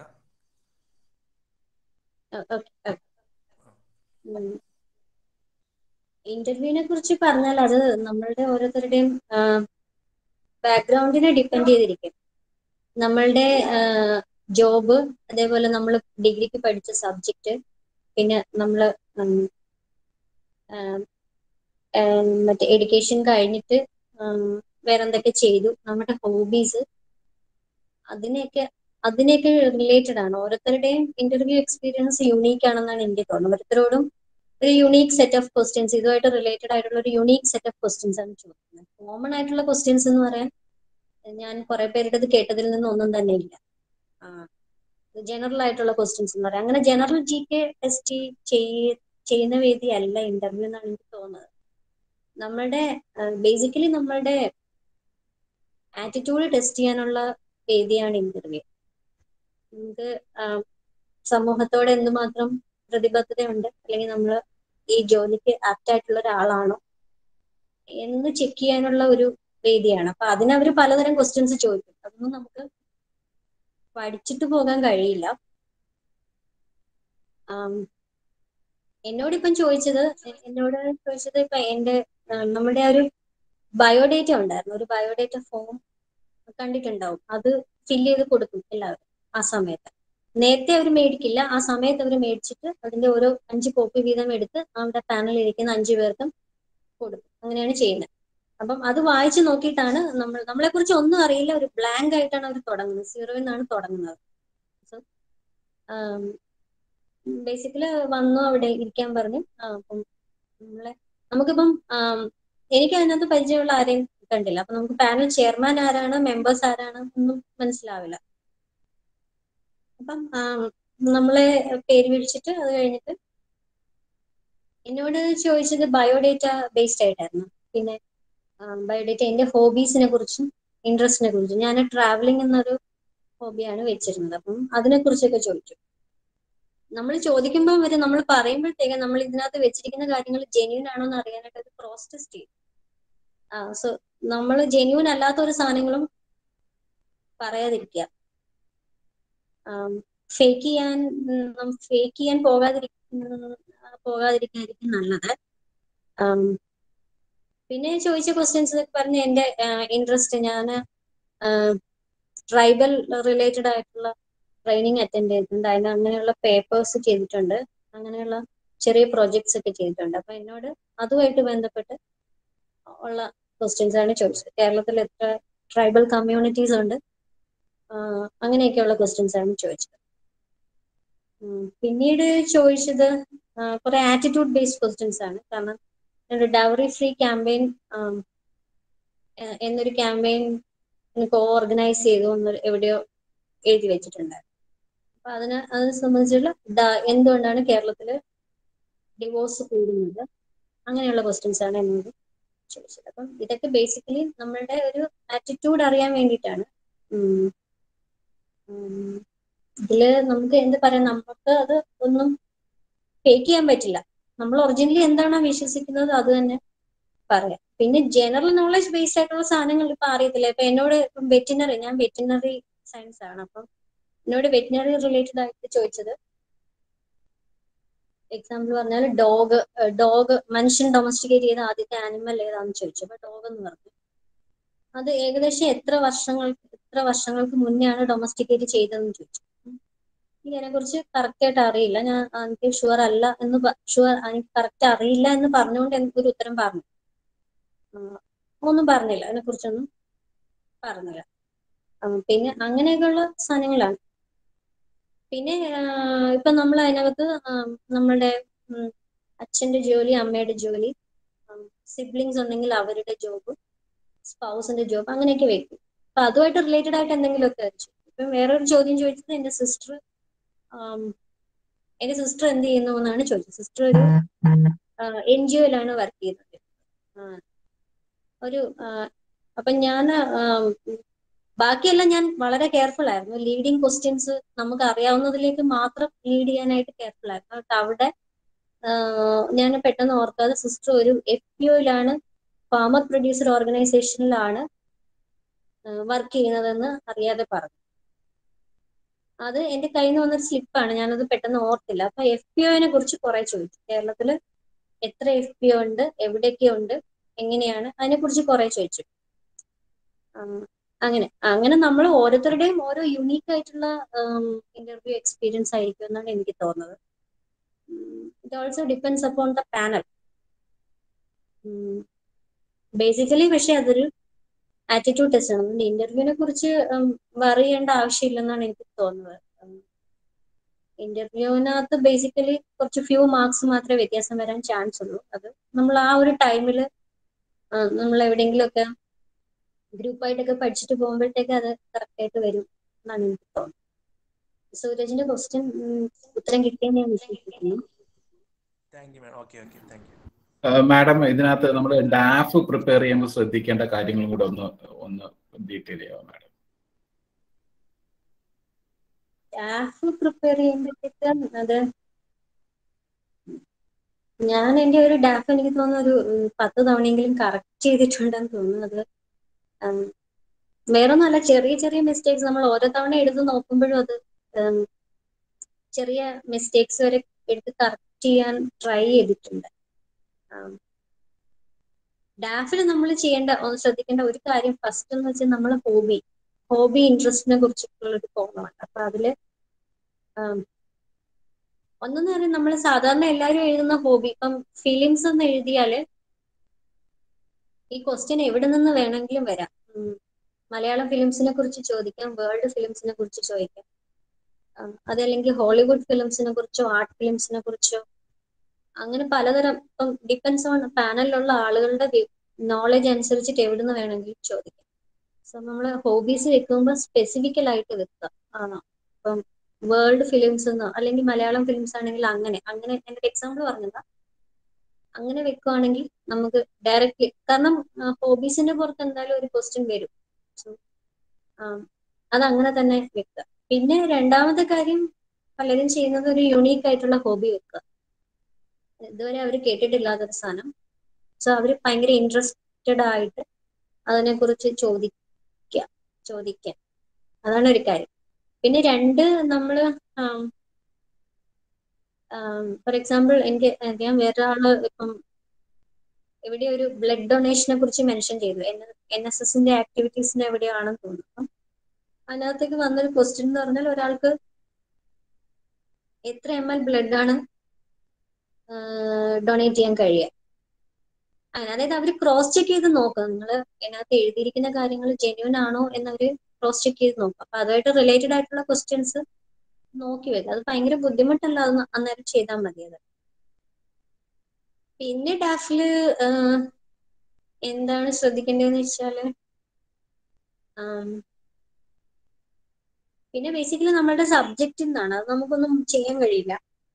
ഇന്റർവ്യൂവിനെ കുറിച്ച് പറഞ്ഞാൽ അത് നമ്മളുടെ ഓരോരുത്തരുടെയും ബാക്ക്ഗ്രൗണ്ടിനെ ഡിപ്പെൻഡ് ചെയ്തിരിക്കും നമ്മളുടെ ജോബ് അതേപോലെ നമ്മൾ ഡിഗ്രിക്ക് പഠിച്ച സബ്ജക്റ്റ് പിന്നെ നമ്മൾ മറ്റേ എഡ്യൂക്കേഷൻ കഴിഞ്ഞിട്ട് വേറെ എന്തൊക്കെ ചെയ്തു നമ്മുടെ ഹോബീസ് അതിനെയൊക്കെ അതിനെയൊക്കെ റിലേറ്റഡ് ആണ് ഓരോരുത്തരുടെയും ഇന്റർവ്യൂ എക്സ്പീരിയൻസ് യുണീക്ക് ആണെന്നാണ് എനിക്ക് തോന്നുന്നത് ഓരോരുത്തരോടും ഒരു യുണീക്ക് സെറ്റ് ഓഫ് ക്വസ്റ്റ്യൻസ് ഇതുമായിട്ട് റിലേറ്റഡ് ആയിട്ടുള്ള ഒരു യുണീക്ക് സെറ്റ് ഓഫ് ക്വസ്റ്റ്യൻസ് ആണ് ചോദിക്കുന്നത് കോമൺ ആയിട്ടുള്ള ക്വസ്റ്റ്യൻസ് എന്ന് പറയാൻ ഞാൻ കുറെ പേരുടേത് കേട്ടതിൽ നിന്ന് ഒന്നും തന്നെ ഇല്ല ജനറൽ ആയിട്ടുള്ള ക്വസ്റ്റ്യൻസ് എന്ന് പറയാം അങ്ങനെ ജനറൽ ജി കെ ടെസ്റ്റ് ചെയ്യുന്ന വേദി അല്ല ഇന്റർവ്യൂ എന്നാണ് എനിക്ക് തോന്നുന്നത് നമ്മളുടെ ബേസിക്കലി നമ്മളുടെ ആറ്റിറ്റ്യൂഡ് ടെസ്റ്റ് ചെയ്യാനുള്ള വേദിയാണ് ഇന്റർവ്യൂ നമുക്ക് സമൂഹത്തോട് എന്തുമാത്രം പ്രതിബദ്ധതയുണ്ട് അല്ലെങ്കിൽ നമ്മൾ ഈ ജോലിക്ക് ആപ്റ്റ് ആയിട്ടുള്ള ഒരാളാണോ എന്ന് ചെക്ക് ചെയ്യാനുള്ള ഒരു വേദിയാണ് അപ്പൊ അതിന് അവർ പലതരം ക്വസ്റ്റ്യൻസ് ചോദിക്കും അതൊന്നും നമുക്ക് പഠിച്ചിട്ട് പോകാൻ കഴിയില്ല എന്നോടിപ്പം ചോദിച്ചത് എന്നോട് ചോദിച്ചത് ഇപ്പൊ എന്റെ നമ്മുടെ ഒരു ബയോഡേറ്റ ഉണ്ടായിരുന്നു ഒരു ബയോഡേറ്റ ഫോം കണ്ടിട്ടുണ്ടാവും അത് ഫില്ല് ചെയ്ത് കൊടുക്കും എല്ലാവരും ആ സമയത്ത് നേരത്തെ അവർ മേടിക്കില്ല ആ സമയത്ത് അവർ മേടിച്ചിട്ട് അതിന്റെ ഓരോ അഞ്ച് കോപ്പി വീതം എടുത്ത് അവിടെ പാനലിൽ ഇരിക്കുന്ന അഞ്ചു പേർക്കും കൊടുക്കും അങ്ങനെയാണ് ചെയ്യുന്നത് അപ്പം അത് വായിച്ചു നോക്കിയിട്ടാണ് നമ്മൾ നമ്മളെ കുറിച്ച് ഒന്നും അറിയില്ല ഒരു ബ്ലാങ്ക് ആയിട്ടാണ് അവർ തുടങ്ങുന്നത് സീറോ എന്നാണ് തുടങ്ങുന്നത് സോ ബേസിക്കലി വന്നു അവിടെ ഇരിക്കാൻ പറഞ്ഞു അപ്പം നമ്മളെ നമുക്കിപ്പം എനിക്ക് അതിനകത്ത് പരിചയമുള്ള ആരെയും കണ്ടില്ല അപ്പൊ നമുക്ക് പാനൽ ചെയർമാൻ ആരാണ് മെമ്പേഴ്സ് ആരാണ് ഒന്നും മനസ്സിലാവില്ല അപ്പം നമ്മളെ പേര് വിളിച്ചിട്ട് അത് കഴിഞ്ഞിട്ട് എന്നോട് ചോദിച്ചത് ബയോഡേറ്റ ബേസ്ഡ് ആയിട്ടായിരുന്നു പിന്നെ ബയോഡേറ്റ എന്റെ ഹോബീസിനെ കുറിച്ചും ഇൻട്രസ്റ്റിനെ കുറിച്ചും ഞാൻ ട്രാവലിംഗ് എന്നൊരു ഹോബിയാണ് വെച്ചിരുന്നത് അപ്പം അതിനെ കുറിച്ചൊക്കെ ചോദിച്ചു നമ്മൾ ചോദിക്കുമ്പോൾ വരെ നമ്മൾ പറയുമ്പോഴത്തേക്ക് നമ്മൾ ഇതിനകത്ത് വെച്ചിരിക്കുന്ന കാര്യങ്ങൾ ജെന്യൂൻ ആണോ എന്ന് അറിയാനായിട്ട് അത് ക്രോസ് ടെസ്റ്റ് ചെയ്യും ആ സോ നമ്മൾ ജെന്യൂൻ അല്ലാത്ത ഒരു സാധനങ്ങളും പറയാതിരിക്കുക ഫേക്ക് ചെയ്യാൻ ഫേക്ക് ചെയ്യാൻ പോകാതിരിക്കുന്ന പോകാതിരിക്കായിരിക്കും നല്ലത് പിന്നെ ചോദിച്ച ക്വസ്റ്റ്യൻസ് പറഞ്ഞ എന്റെ ഇൻട്രസ്റ്റ് ഞാൻ ട്രൈബൽ റിലേറ്റഡ് ആയിട്ടുള്ള ട്രെയിനിങ് അറ്റൻഡ് ചെയ്തിട്ടുണ്ട് അതിന് അങ്ങനെയുള്ള പേപ്പേഴ്സ് ചെയ്തിട്ടുണ്ട് അങ്ങനെയുള്ള ചെറിയ പ്രോജക്ട്സ് ഒക്കെ ചെയ്തിട്ടുണ്ട് അപ്പൊ എന്നോട് അതുമായിട്ട് ബന്ധപ്പെട്ട് ഉള്ള ക്വസ്റ്റ്യൻസ് ആണ് ചോദിച്ചത് കേരളത്തിൽ എത്ര ട്രൈബൽ കമ്മ്യൂണിറ്റീസ് ഉണ്ട് അങ്ങനെയൊക്കെയുള്ള ക്വസ്റ്റ്യൻസ് ആണ് ചോദിച്ചത് പിന്നീട് ചോദിച്ചത് കുറെ ആറ്റിറ്റ്യൂഡ് ബേസ്ഡ് ക്വസ്റ്റ്യൻസ് ആണ് കാരണം ഒരു ഡൗറി ഫ്രീ ക്യാമ്പയിൻ എന്നൊരു ക്യാമ്പയിൻ കോ ഓർഗനൈസ് ചെയ്തു എന്ന് എവിടെയോ എഴുതി വെച്ചിട്ടുണ്ടായിരുന്നു അപ്പൊ അതിന് അതിനെ സംബന്ധിച്ചുള്ള എന്തുകൊണ്ടാണ് കേരളത്തില് ഡിവോഴ്സ് കൂടുന്നത് അങ്ങനെയുള്ള ക്വസ്റ്റ്യൻസ് ആണ് എന്നോട് ചോദിച്ചത് അപ്പം ഇതൊക്കെ ബേസിക്കലി നമ്മളുടെ ഒരു ആറ്റിറ്റ്യൂഡ് അറിയാൻ വേണ്ടിയിട്ടാണ് ഇതില് നമുക്ക് എന്ത് പറയാം നമുക്ക് അത് ഒന്നും ഫേക്ക് ചെയ്യാൻ പറ്റില്ല നമ്മൾ ഒറിജിനലി എന്താണോ വിശ്വസിക്കുന്നത് അത് തന്നെ പറയാം പിന്നെ ജനറൽ നോളജ് ബേസ്ഡ് ആയിട്ടുള്ള സാധനങ്ങൾ ഇപ്പൊ അറിയത്തില്ല ഇപ്പൊ എന്നോട് ഇപ്പം വെറ്റിനറി ഞാൻ വെറ്റിനറി സയൻസ് ആണ് അപ്പം എന്നോട് വെറ്റിനറി റിലേറ്റഡ് ആയിട്ട് ചോദിച്ചത് എക്സാമ്പിൾ പറഞ്ഞാൽ ഡോഗ് ഡോഗ് മനുഷ്യൻ ഡൊമസ്റ്റിക്കേറ്റ് ചെയ്ത ആദ്യത്തെ ആനിമൽ ഏതാണെന്ന് ചോദിച്ചു അപ്പൊ ഡോഗ് എന്ന് പറഞ്ഞു അത് ഏകദേശം എത്ര വർഷങ്ങൾക്ക് എത്ര വർഷങ്ങൾക്ക് മുന്നെയാണ് ഡൊമസ്റ്റിക്കേറ്റ് ചെയ്തതെന്ന് ചോദിച്ചു ഇതിനെ കുറിച്ച് കറക്റ്റ് ആയിട്ട് അറിയില്ല ഞാൻ എനിക്ക് ഷുവർ അല്ല എന്ന് ഷുവർ എനിക്ക് കറക്റ്റ് അറിയില്ല എന്ന് പറഞ്ഞുകൊണ്ട് എനിക്കൊരു ഉത്തരം പറഞ്ഞു ഒന്നും പറഞ്ഞില്ല അതിനെ കുറിച്ചൊന്നും പറഞ്ഞില്ല പിന്നെ അങ്ങനെയൊക്കെയുള്ള സാധനങ്ങളാണ് പിന്നെ ഇപ്പൊ നമ്മൾ അതിനകത്ത് നമ്മളുടെ അച്ഛന്റെ ജോലി അമ്മയുടെ ജോലി സിബ്ലിങ്സ് ഉണ്ടെങ്കിൽ അവരുടെ ജോബ് സ്പൗസിന്റെ ജോബ് അങ്ങനെയൊക്കെ വെക്കും അപ്പൊ അതുമായിട്ട് റിലേറ്റഡ് ആയിട്ട് എന്തെങ്കിലുമൊക്കെ ഇപ്പം വേറൊരു ചോദ്യം ചോദിച്ചത് എന്റെ സിസ്റ്റർ എന്റെ സിസ്റ്റർ എന്ത് ചെയ്യുന്നു എന്നാണ് ചോദിച്ചത് സിസ്റ്റർ ഒരു എൻ ജി ഒയിലാണ് വർക്ക് ചെയ്യുന്നത് ഒരു അപ്പൊ ഞാൻ ബാക്കിയെല്ലാം ഞാൻ വളരെ കെയർഫുൾ ആയിരുന്നു ലീഡിങ് ക്വസ്റ്റ്യൻസ് നമുക്ക് അറിയാവുന്നതിലേക്ക് മാത്രം ലീഡ് ചെയ്യാനായിട്ട് കെയർഫുൾ ആയിരുന്നു ബട്ട് അവിടെ ഞാൻ പെട്ടെന്ന് ഓർക്കാതെ സിസ്റ്റർ ഒരു എഫ് പി ഒയിലാണ് ഫാമർ പ്രൊഡ്യൂസർ ഓർഗനൈസേഷനിലാണ് വർക്ക് ചെയ്യുന്നതെന്ന് അറിയാതെ പറഞ്ഞു അത് എന്റെ കയ്യിൽ നിന്ന് വന്നൊരു സ്ലിപ്പാണ് ഞാനത് പെട്ടെന്ന് ഓർത്തില്ല അപ്പൊ എഫ് പി ഒനെ കുറിച്ച് കുറെ ചോദിച്ചു കേരളത്തിൽ എത്ര എഫ് പി ഒ ഉണ്ട് എവിടെയൊക്കെ ഉണ്ട് എങ്ങനെയാണ് അതിനെ കുറിച്ച് കുറെ ചോദിച്ചു അങ്ങനെ അങ്ങനെ നമ്മൾ ഓരോരുത്തരുടെയും ഓരോ യുണീക്ക് ആയിട്ടുള്ള ഇന്റർവ്യൂ എക്സ്പീരിയൻസ് ആയിരിക്കും എന്നാണ് എനിക്ക് തോന്നുന്നത് it also depends upon the panel basically പക്ഷെ അതൊരു ആറ്റിറ്റ്യൂഡ് ടെസ്റ്റ് ആണ് അതുകൊണ്ട് ഇന്റർവ്യൂവിനെ കുറിച്ച് വറി ചെയ്യേണ്ട ആവശ്യമില്ലെന്നാണ് എനിക്ക് തോന്നുന്നത് ഇന്റർവ്യൂവിനകത്ത് ബേസിക്കലി കുറച്ച് ഫ്യൂ മാർക്സ് മാത്രമേ വ്യത്യാസം വരാൻ ചാൻസ് ഉള്ളൂ അത് നമ്മൾ ആ ഒരു ടൈമിൽ നമ്മൾ എവിടെയെങ്കിലുമൊക്കെ ഗ്രൂപ്പായിട്ടൊക്കെ പഠിച്ചിട്ട് പോകുമ്പോഴത്തേക്ക് അത് കറക്റ്റ് ആയിട്ട് വരും എന്നാണ് എനിക്ക് തോന്നുന്നത് സൂരജിന്റെ ക്വസ്റ്റ്യൻ ഉത്തരം കിട്ടിയെന്ന് ഞാൻ വിശ്വസിക്കുന്നു thank you madam okay okay thank you madam ഇതിനകത്ത് നമ്മൾ ഡാഫ് പ്രിപ്പയർ ചെയ്യുമ്പോൾ ശ്രദ്ധിക്കേണ്ട കാര്യങ്ങളും കൂടെ ഒന്ന് ഒന്ന് ഡീറ്റെയിൽ ചെയ്യാം മാഡം സ്റ്റാഫ് പ്രിപ്പയർ ചെയ്യുമ്പോഴത്തേക്ക് അത് ഞാൻ എന്റെ ഒരു ഡാഫ് എനിക്ക് തോന്നുന്നു ഒരു പത്ത് തവണയെങ്കിലും കറക്റ്റ് ചെയ്തിട്ടുണ്ടെന്ന് തോന്നുന്നു അത് വേറെ ഒന്നല്ല ചെറിയ ചെറിയ മിസ്റ്റേക്സ് നമ്മൾ ഓരോ തവണ എടുത്ത് നോക്കുമ്പോഴും അത് ചെറിയ മിസ്റ്റേക്സ് വരെ എടുത്ത് കറക്റ്റ് ചെയ്യാൻ ട്രൈ ചെയ്തിട്ടുണ്ട് ഡാഫിൽ നമ്മൾ ചെയ്യേണ്ട ശ്രദ്ധിക്കേണ്ട ഒരു കാര്യം ഫസ്റ്റ് എന്ന് വെച്ചാൽ നമ്മൾ ഹോബി ഹോബി ഇൻട്രസ്റ്റിനെ കുറിച്ചിട്ടുള്ള ഒരു കോണമാണ് അപ്പൊ അതില് ഒന്നെന്ന് പറയാൻ നമ്മൾ സാധാരണ എല്ലാവരും എഴുതുന്ന ഹോബി ഇപ്പം ഫിലിംസ് എന്ന് എഴുതിയാല് ഈ ക്വസ്റ്റ്യൻ എവിടെ നിന്ന് വേണമെങ്കിലും വരാം മലയാളം ഫിലിംസിനെ കുറിച്ച് ചോദിക്കാം വേൾഡ് ഫിലിംസിനെ കുറിച്ച് ചോദിക്കാം അതല്ലെങ്കിൽ ഹോളിവുഡ് ഫിലിംസിനെ കുറിച്ചോ ആർട്ട് ഫിലിംസിനെ കുറിച്ചോ അങ്ങനെ പലതരം ഇപ്പം ഡിപ്പെൻസ് ഓൺ പാനലിലുള്ള ആളുകളുടെ നോളജ് അനുസരിച്ചിട്ട് എവിടെ നിന്ന് വേണമെങ്കിലും ചോദിക്കാം സോ നമ്മൾ ഹോബീസ് വെക്കുമ്പോൾ സ്പെസിഫിക്കൽ ആയിട്ട് വെക്കുക ആണോ ഇപ്പം വേൾഡ് ഫിലിംസ് എന്നോ അല്ലെങ്കിൽ മലയാളം ഫിലിംസ് ആണെങ്കിൽ അങ്ങനെ അങ്ങനെ എന്റെ എക്സാമ്പിൾ പറഞ്ഞതാ അങ്ങനെ വെക്കുവാണെങ്കിൽ നമുക്ക് ഡയറക്റ്റ്ലി കാരണം ഹോബീസിന്റെ പുറത്ത് എന്തായാലും ഒരു ക്വസ്റ്റ്യൻ വരും സോ അത് അങ്ങനെ തന്നെ വെക്കുക പിന്നെ രണ്ടാമത്തെ കാര്യം പലരും ചെയ്യുന്നത് ഒരു യുണീക്ക് ആയിട്ടുള്ള ഹോബി വെക്കുക ഇതുവരെ അവർ കേട്ടിട്ടില്ലാത്തൊരു സാധനം സോ അവർ ഭയങ്കര ഇൻട്രസ്റ്റഡ് ആയിട്ട് അതിനെക്കുറിച്ച് ചോദിക്കുക ചോദിക്കാൻ അതാണ് ഒരു കാര്യം പിന്നെ രണ്ട് നമ്മള് ഫോർ എക്സാമ്പിൾ എനിക്ക് ഞാൻ വേറൊരാള് ഇപ്പം എവിടെ ഒരു ബ്ലഡ് ഡൊണേഷനെ കുറിച്ച് മെൻഷൻ ചെയ്തു എൻ എസ് എസിന്റെ ആക്ടിവിറ്റീസിന് എവിടെയാണെന്ന് തോന്നുന്നു അപ്പം അതിനകത്തേക്ക് വന്നൊരു ക്വസ്റ്റ്യൻ എന്ന് പറഞ്ഞാൽ ഒരാൾക്ക് എത്ര എം എൽ ബ്ലഡ് ആണ് ഡൊണേറ്റ് ചെയ്യാൻ കഴിയുക അങ്ങനെ അതായത് അവർ ക്രോസ് ചെക്ക് ചെയ്ത് നോക്കുക നിങ്ങൾ ഇതിനകത്ത് എഴുതിയിരിക്കുന്ന കാര്യങ്ങൾ ജെന്യൂൻ ആണോ എന്നവര് ക്രോസ് ചെക്ക് ചെയ്ത് നോക്കുക അപ്പൊ അതുമായിട്ട് റിലേറ്റഡ് ആയിട്ടുള്ള ക്വസ്റ്റ്യൻസ് നോക്കി വെക്കുക അത് ഭയങ്കര ബുദ്ധിമുട്ടല്ല അത് അന്നേരം ചെയ്താൽ മതി അത് പിന്നെ ഡാഫില് എന്താണ് ശ്രദ്ധിക്കേണ്ടതെന്ന് വെച്ചാല് പിന്നെ ബേസിക്കലി നമ്മളുടെ സബ്ജക്റ്റിൽ നിന്നാണ് അത് നമുക്കൊന്നും ചെയ്യാൻ കഴിയില്ല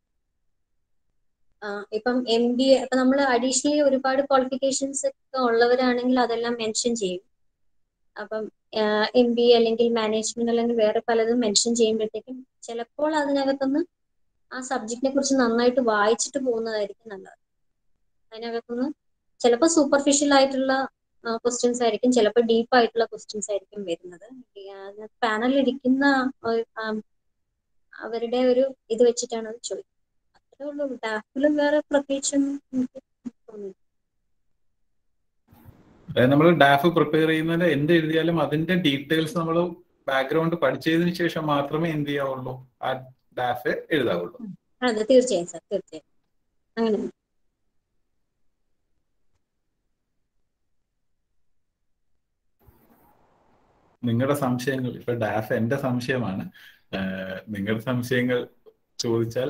ഇപ്പം എം ബി എ ഇപ്പൊ നമ്മൾ അഡീഷണലി ഒരുപാട് ക്വാളിഫിക്കേഷൻസ് ഒക്കെ ഉള്ളവരാണെങ്കിൽ അതെല്ലാം മെൻഷൻ ചെയ്യും അപ്പം എം ബി എ അല്ലെങ്കിൽ മാനേജ്മെന്റ് അല്ലെങ്കിൽ വേറെ പലതും മെൻഷൻ ചെയ്യുമ്പോഴത്തേക്കും ചിലപ്പോൾ അതിനകത്തുനിന്ന് ആ സബ്ജക്റ്റിനെ കുറിച്ച് നന്നായിട്ട് വായിച്ചിട്ട് പോകുന്നതായിരിക്കും നല്ലത് അതിനകത്തുനിന്ന് ചിലപ്പോൾ സൂപ്പർഫിഷ്യൽ ആയിട്ടുള്ള ക്വസ്റ്റ്യൻസ് ആയിരിക്കും ചിലപ്പോൾ ഡീപ്പ് ആയിട്ടുള്ള ക്വസ്റ്റ്യൻസ് ആയിരിക്കും വരുന്നത് പാനലിൽ ഇരിക്കുന്ന അവരുടെ ഒരു ഇത് വെച്ചിട്ടാണ് അത് ചോദിക്കുന്നത് അത്രേ ഉള്ളൂ ഡാഫിലും വേറെ പ്രത്യേകിച്ചൊന്നും എനിക്ക് തോന്നുന്നു അതായത് നമ്മൾ ഡാഫ് പ്രിപ്പയർ ചെയ്യുന്നതിന് എന്ത് എഴുതിയാലും അതിന്റെ ഡീറ്റെയിൽസ് നമ്മൾ ബാക്ക്ഗ്രൗണ്ട് പഠിച്ചതിന് ശേഷം മാത്രമേ എന്ത് ചെയ്യാവുള്ളൂ ആ ഡാഫ് എഴുതാവുള്ളൂ അതെ തീർച്ചയായും സാർ തീർച്ചയായും അങ്ങനെ നിങ്ങളുടെ സംശയങ്ങൾ ഇപ്പൊ ഡാഫ് എന്റെ സംശയമാണ് നിങ്ങളുടെ സംശയങ്ങൾ ചോദിച്ചാൽ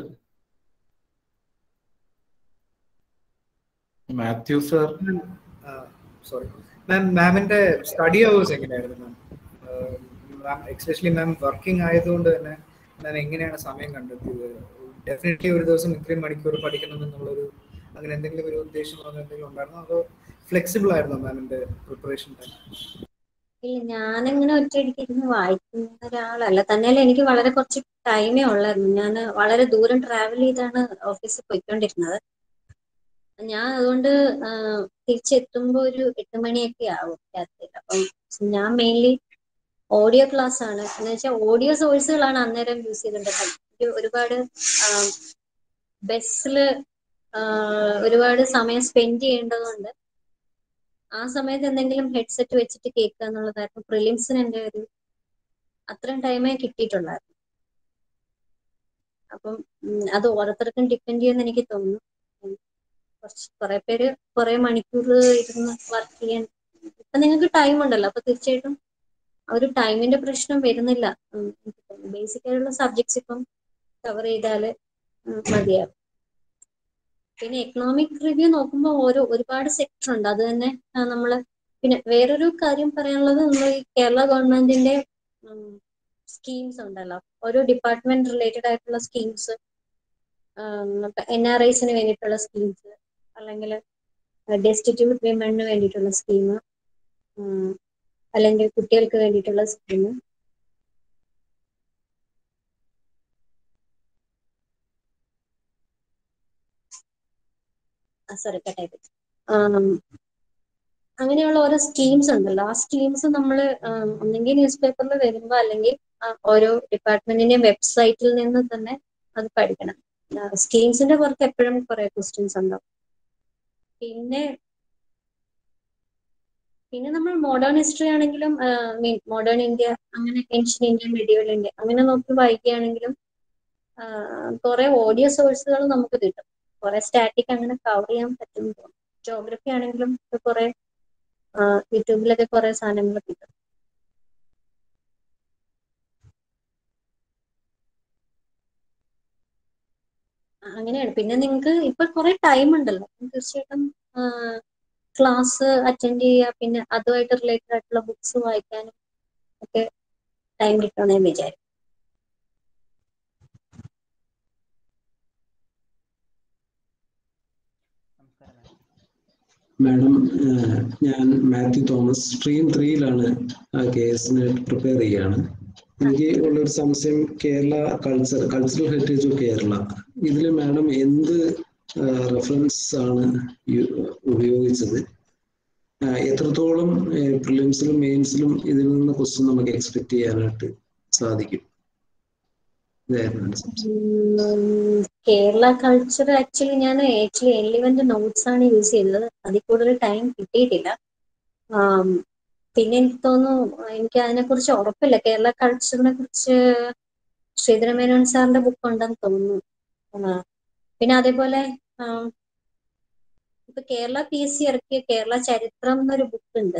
മാത്യു സർ സോറി മാം മാമിന്റെ സ്റ്റഡി അവേഴ്സ് എങ്ങനെയായിരുന്നു മാം മാം എക്സ്പെഷ്യലി മാം വർക്കിംഗ് ആയതുകൊണ്ട് തന്നെ മാം എങ്ങനെയാണ് സമയം കണ്ടെത്തിയത് ഡെഫിനറ്റ്ലി ഒരു ദിവസം ഇത്രയും മണിക്കൂർ പഠിക്കണം എന്നുള്ളൊരു അങ്ങനെ എന്തെങ്കിലും ഒരു ഉദ്ദേശം എന്തെങ്കിലും ഉണ്ടായിരുന്നോ അതോ ഫ്ലെക്സിബിൾ ആയിരുന്നോ മാമിന്റെ പ്രിപ്പറേഷൻ ടൈം ഇല്ല ഞാനങ്ങനെ ഒറ്റയടിക്ക് ഇരുന്ന് വായിക്കുന്ന ഒരാളല്ല തന്നെയല്ല എനിക്ക് വളരെ കുറച്ച് ടൈമേ ഉള്ളായിരുന്നു ഞാൻ വളരെ ദൂരം ട്രാവൽ ചെയ്താണ് ഓഫീസിൽ പോയിക്കൊണ്ടിരുന്നത് ഞാൻ അതുകൊണ്ട് തിരിച്ചെത്തുമ്പോൾ ഒരു എട്ട് മണിയൊക്കെ ആവും രാത്രി അപ്പം ഞാൻ മെയിൻലി ഓഡിയോ ക്ലാസ് ആണ് എന്ന് വെച്ചാൽ ഓഡിയോ സോഴ്സുകളാണ് അന്നേരം യൂസ് ചെയ്തിട്ടുണ്ടായിരുന്നത് ഒരുപാട് ബസ്സിൽ ഒരുപാട് സമയം സ്പെൻഡ് ചെയ്യേണ്ടതുകൊണ്ട് ആ സമയത്ത് എന്തെങ്കിലും ഹെഡ്സെറ്റ് വെച്ചിട്ട് കേൾക്കുക എന്നുള്ളതായിരുന്നു പ്രിലിംസിന് എൻ്റെ ഒരു അത്രയും ടൈമേ കിട്ടിയിട്ടുള്ളായിരുന്നു അപ്പം അത് ഓരോരുത്തർക്കും ഡിപ്പെൻഡ് ചെയ്യുമെന്ന് എനിക്ക് തോന്നുന്നു കുറച്ച് കുറെ പേര് കുറെ മണിക്കൂർ ഇരുന്ന് വർക്ക് ചെയ്യാൻ ഇപ്പൊ നിങ്ങൾക്ക് ടൈം ഉണ്ടല്ലോ അപ്പൊ തീർച്ചയായിട്ടും ഒരു ടൈമിന്റെ പ്രശ്നം വരുന്നില്ല ബേസിക് ആയിട്ടുള്ള സബ്ജക്ട്സ് ഇപ്പം കവർ ചെയ്താല് മതിയാവും പിന്നെ എക്കണോമിക് റിവ്യൂ നോക്കുമ്പോൾ ഓരോ ഒരുപാട് സെക്ടർ ഉണ്ട് അത് തന്നെ നമ്മൾ പിന്നെ വേറൊരു കാര്യം പറയാനുള്ളത് നമ്മൾ ഈ കേരള ഗവൺമെന്റിന്റെ സ്കീംസ് ഉണ്ടല്ലോ ഓരോ ഡിപ്പാർട്ട്മെന്റ് റിലേറ്റഡ് ആയിട്ടുള്ള സ്കീംസ് എൻ ആർ ഐസിന് വേണ്ടിയിട്ടുള്ള സ്കീംസ് അല്ലെങ്കിൽ ഡെസ്റ്റിറ്റ്യൂട്ട് വിമണിന് വേണ്ടിയിട്ടുള്ള സ്കീം അല്ലെങ്കിൽ കുട്ടികൾക്ക് വേണ്ടിയിട്ടുള്ള സ്കീം സോറി കട്ടായി അങ്ങനെയുള്ള ഓരോ സ്കീംസ് ഉണ്ടല്ലോ ആ സ്കീംസ് നമ്മൾ ഒന്നെങ്കിൽ ന്യൂസ് പേപ്പറിൽ വരുമ്പോൾ അല്ലെങ്കിൽ ഓരോ ഡിപ്പാർട്ട്മെന്റിന്റെ വെബ്സൈറ്റിൽ നിന്ന് തന്നെ അത് പഠിക്കണം സ്കീംസിന്റെ പുറത്ത് എപ്പോഴും കുറെ ക്വസ്റ്റ്യൻസ് ഉണ്ടാവും പിന്നെ പിന്നെ നമ്മൾ മോഡേൺ ഹിസ്റ്ററി ആണെങ്കിലും മീൻ മോഡേൺ ഇന്ത്യ അങ്ങനെ ഏൻഷ്യൻ ഇന്ത്യ മെഡീവൽ ഇന്ത്യ അങ്ങനെ നോക്കി വായിക്കുകയാണെങ്കിലും കുറെ ഓഡിയോ സോഴ്സുകൾ നമുക്ക് കിട്ടും കുറെ സ്റ്റാറ്റിക് അങ്ങനെ കവർ ചെയ്യാൻ പറ്റും ജോഗ്രഫി ആണെങ്കിലും കുറെ യൂട്യൂബിലൊക്കെ കുറെ സാധനങ്ങൾ കിട്ടും അങ്ങനെയാണ് പിന്നെ നിങ്ങൾക്ക് ഇപ്പൊ കുറെ ടൈം ഉണ്ടല്ലോ തീർച്ചയായിട്ടും ക്ലാസ് അറ്റൻഡ് ചെയ്യുക പിന്നെ അതുമായിട്ട് റിലേറ്റഡ് ആയിട്ടുള്ള ബുക്സ് വായിക്കാനും ഒക്കെ ടൈം കിട്ടണമെന്ന് ഞാൻ വിചാരിക്കും മാഡം ഞാൻ മാത്യു തോമസ് സ്ട്രീം ത്രീയിലാണ് ആ കേസിന് പ്രിപ്പയർ ചെയ്യാണ് എനിക്ക് ഉള്ളൊരു സംശയം Kerala culture cultural heritage of Kerala ഇതിൽ മാഡം എന്ത് റെഫറൻസ് ആണ് ഉപയോഗിച്ചത് എത്രത്തോളം പ്രിലിംസിലും മെയിൻസിലും ഇതിൽ നിന്ന് ക്വസ്റ്റ്യൻ നമുക്ക് എക്സ്പെക്ട് ചെയ്യാനായിട്ട് സാധിക്കും കേരള കൾച്ചർ ആക്ച്വലി ഞാൻ ആക്ച്വലി എലിവന്റ് നോട്ട്സ് ആണ് യൂസ് ചെയ്തത് അതിൽ കൂടുതൽ ടൈം കിട്ടിയിട്ടില്ല പിന്നെ എനിക്ക് തോന്നുന്നു എനിക്ക് അതിനെ കുറിച്ച് ഉറപ്പില്ല കേരള കൾച്ചറിനെ കുറിച്ച് ശ്രീധരമേനോൻ സാറിന്റെ ബുക്ക് ഉണ്ടെന്ന് തോന്നുന്നു പിന്നെ അതേപോലെ ഇപ്പൊ കേരള പി എസ് സി ഇറക്കിയ കേരള ചരിത്രം എന്നൊരു ബുക്ക് ഉണ്ട്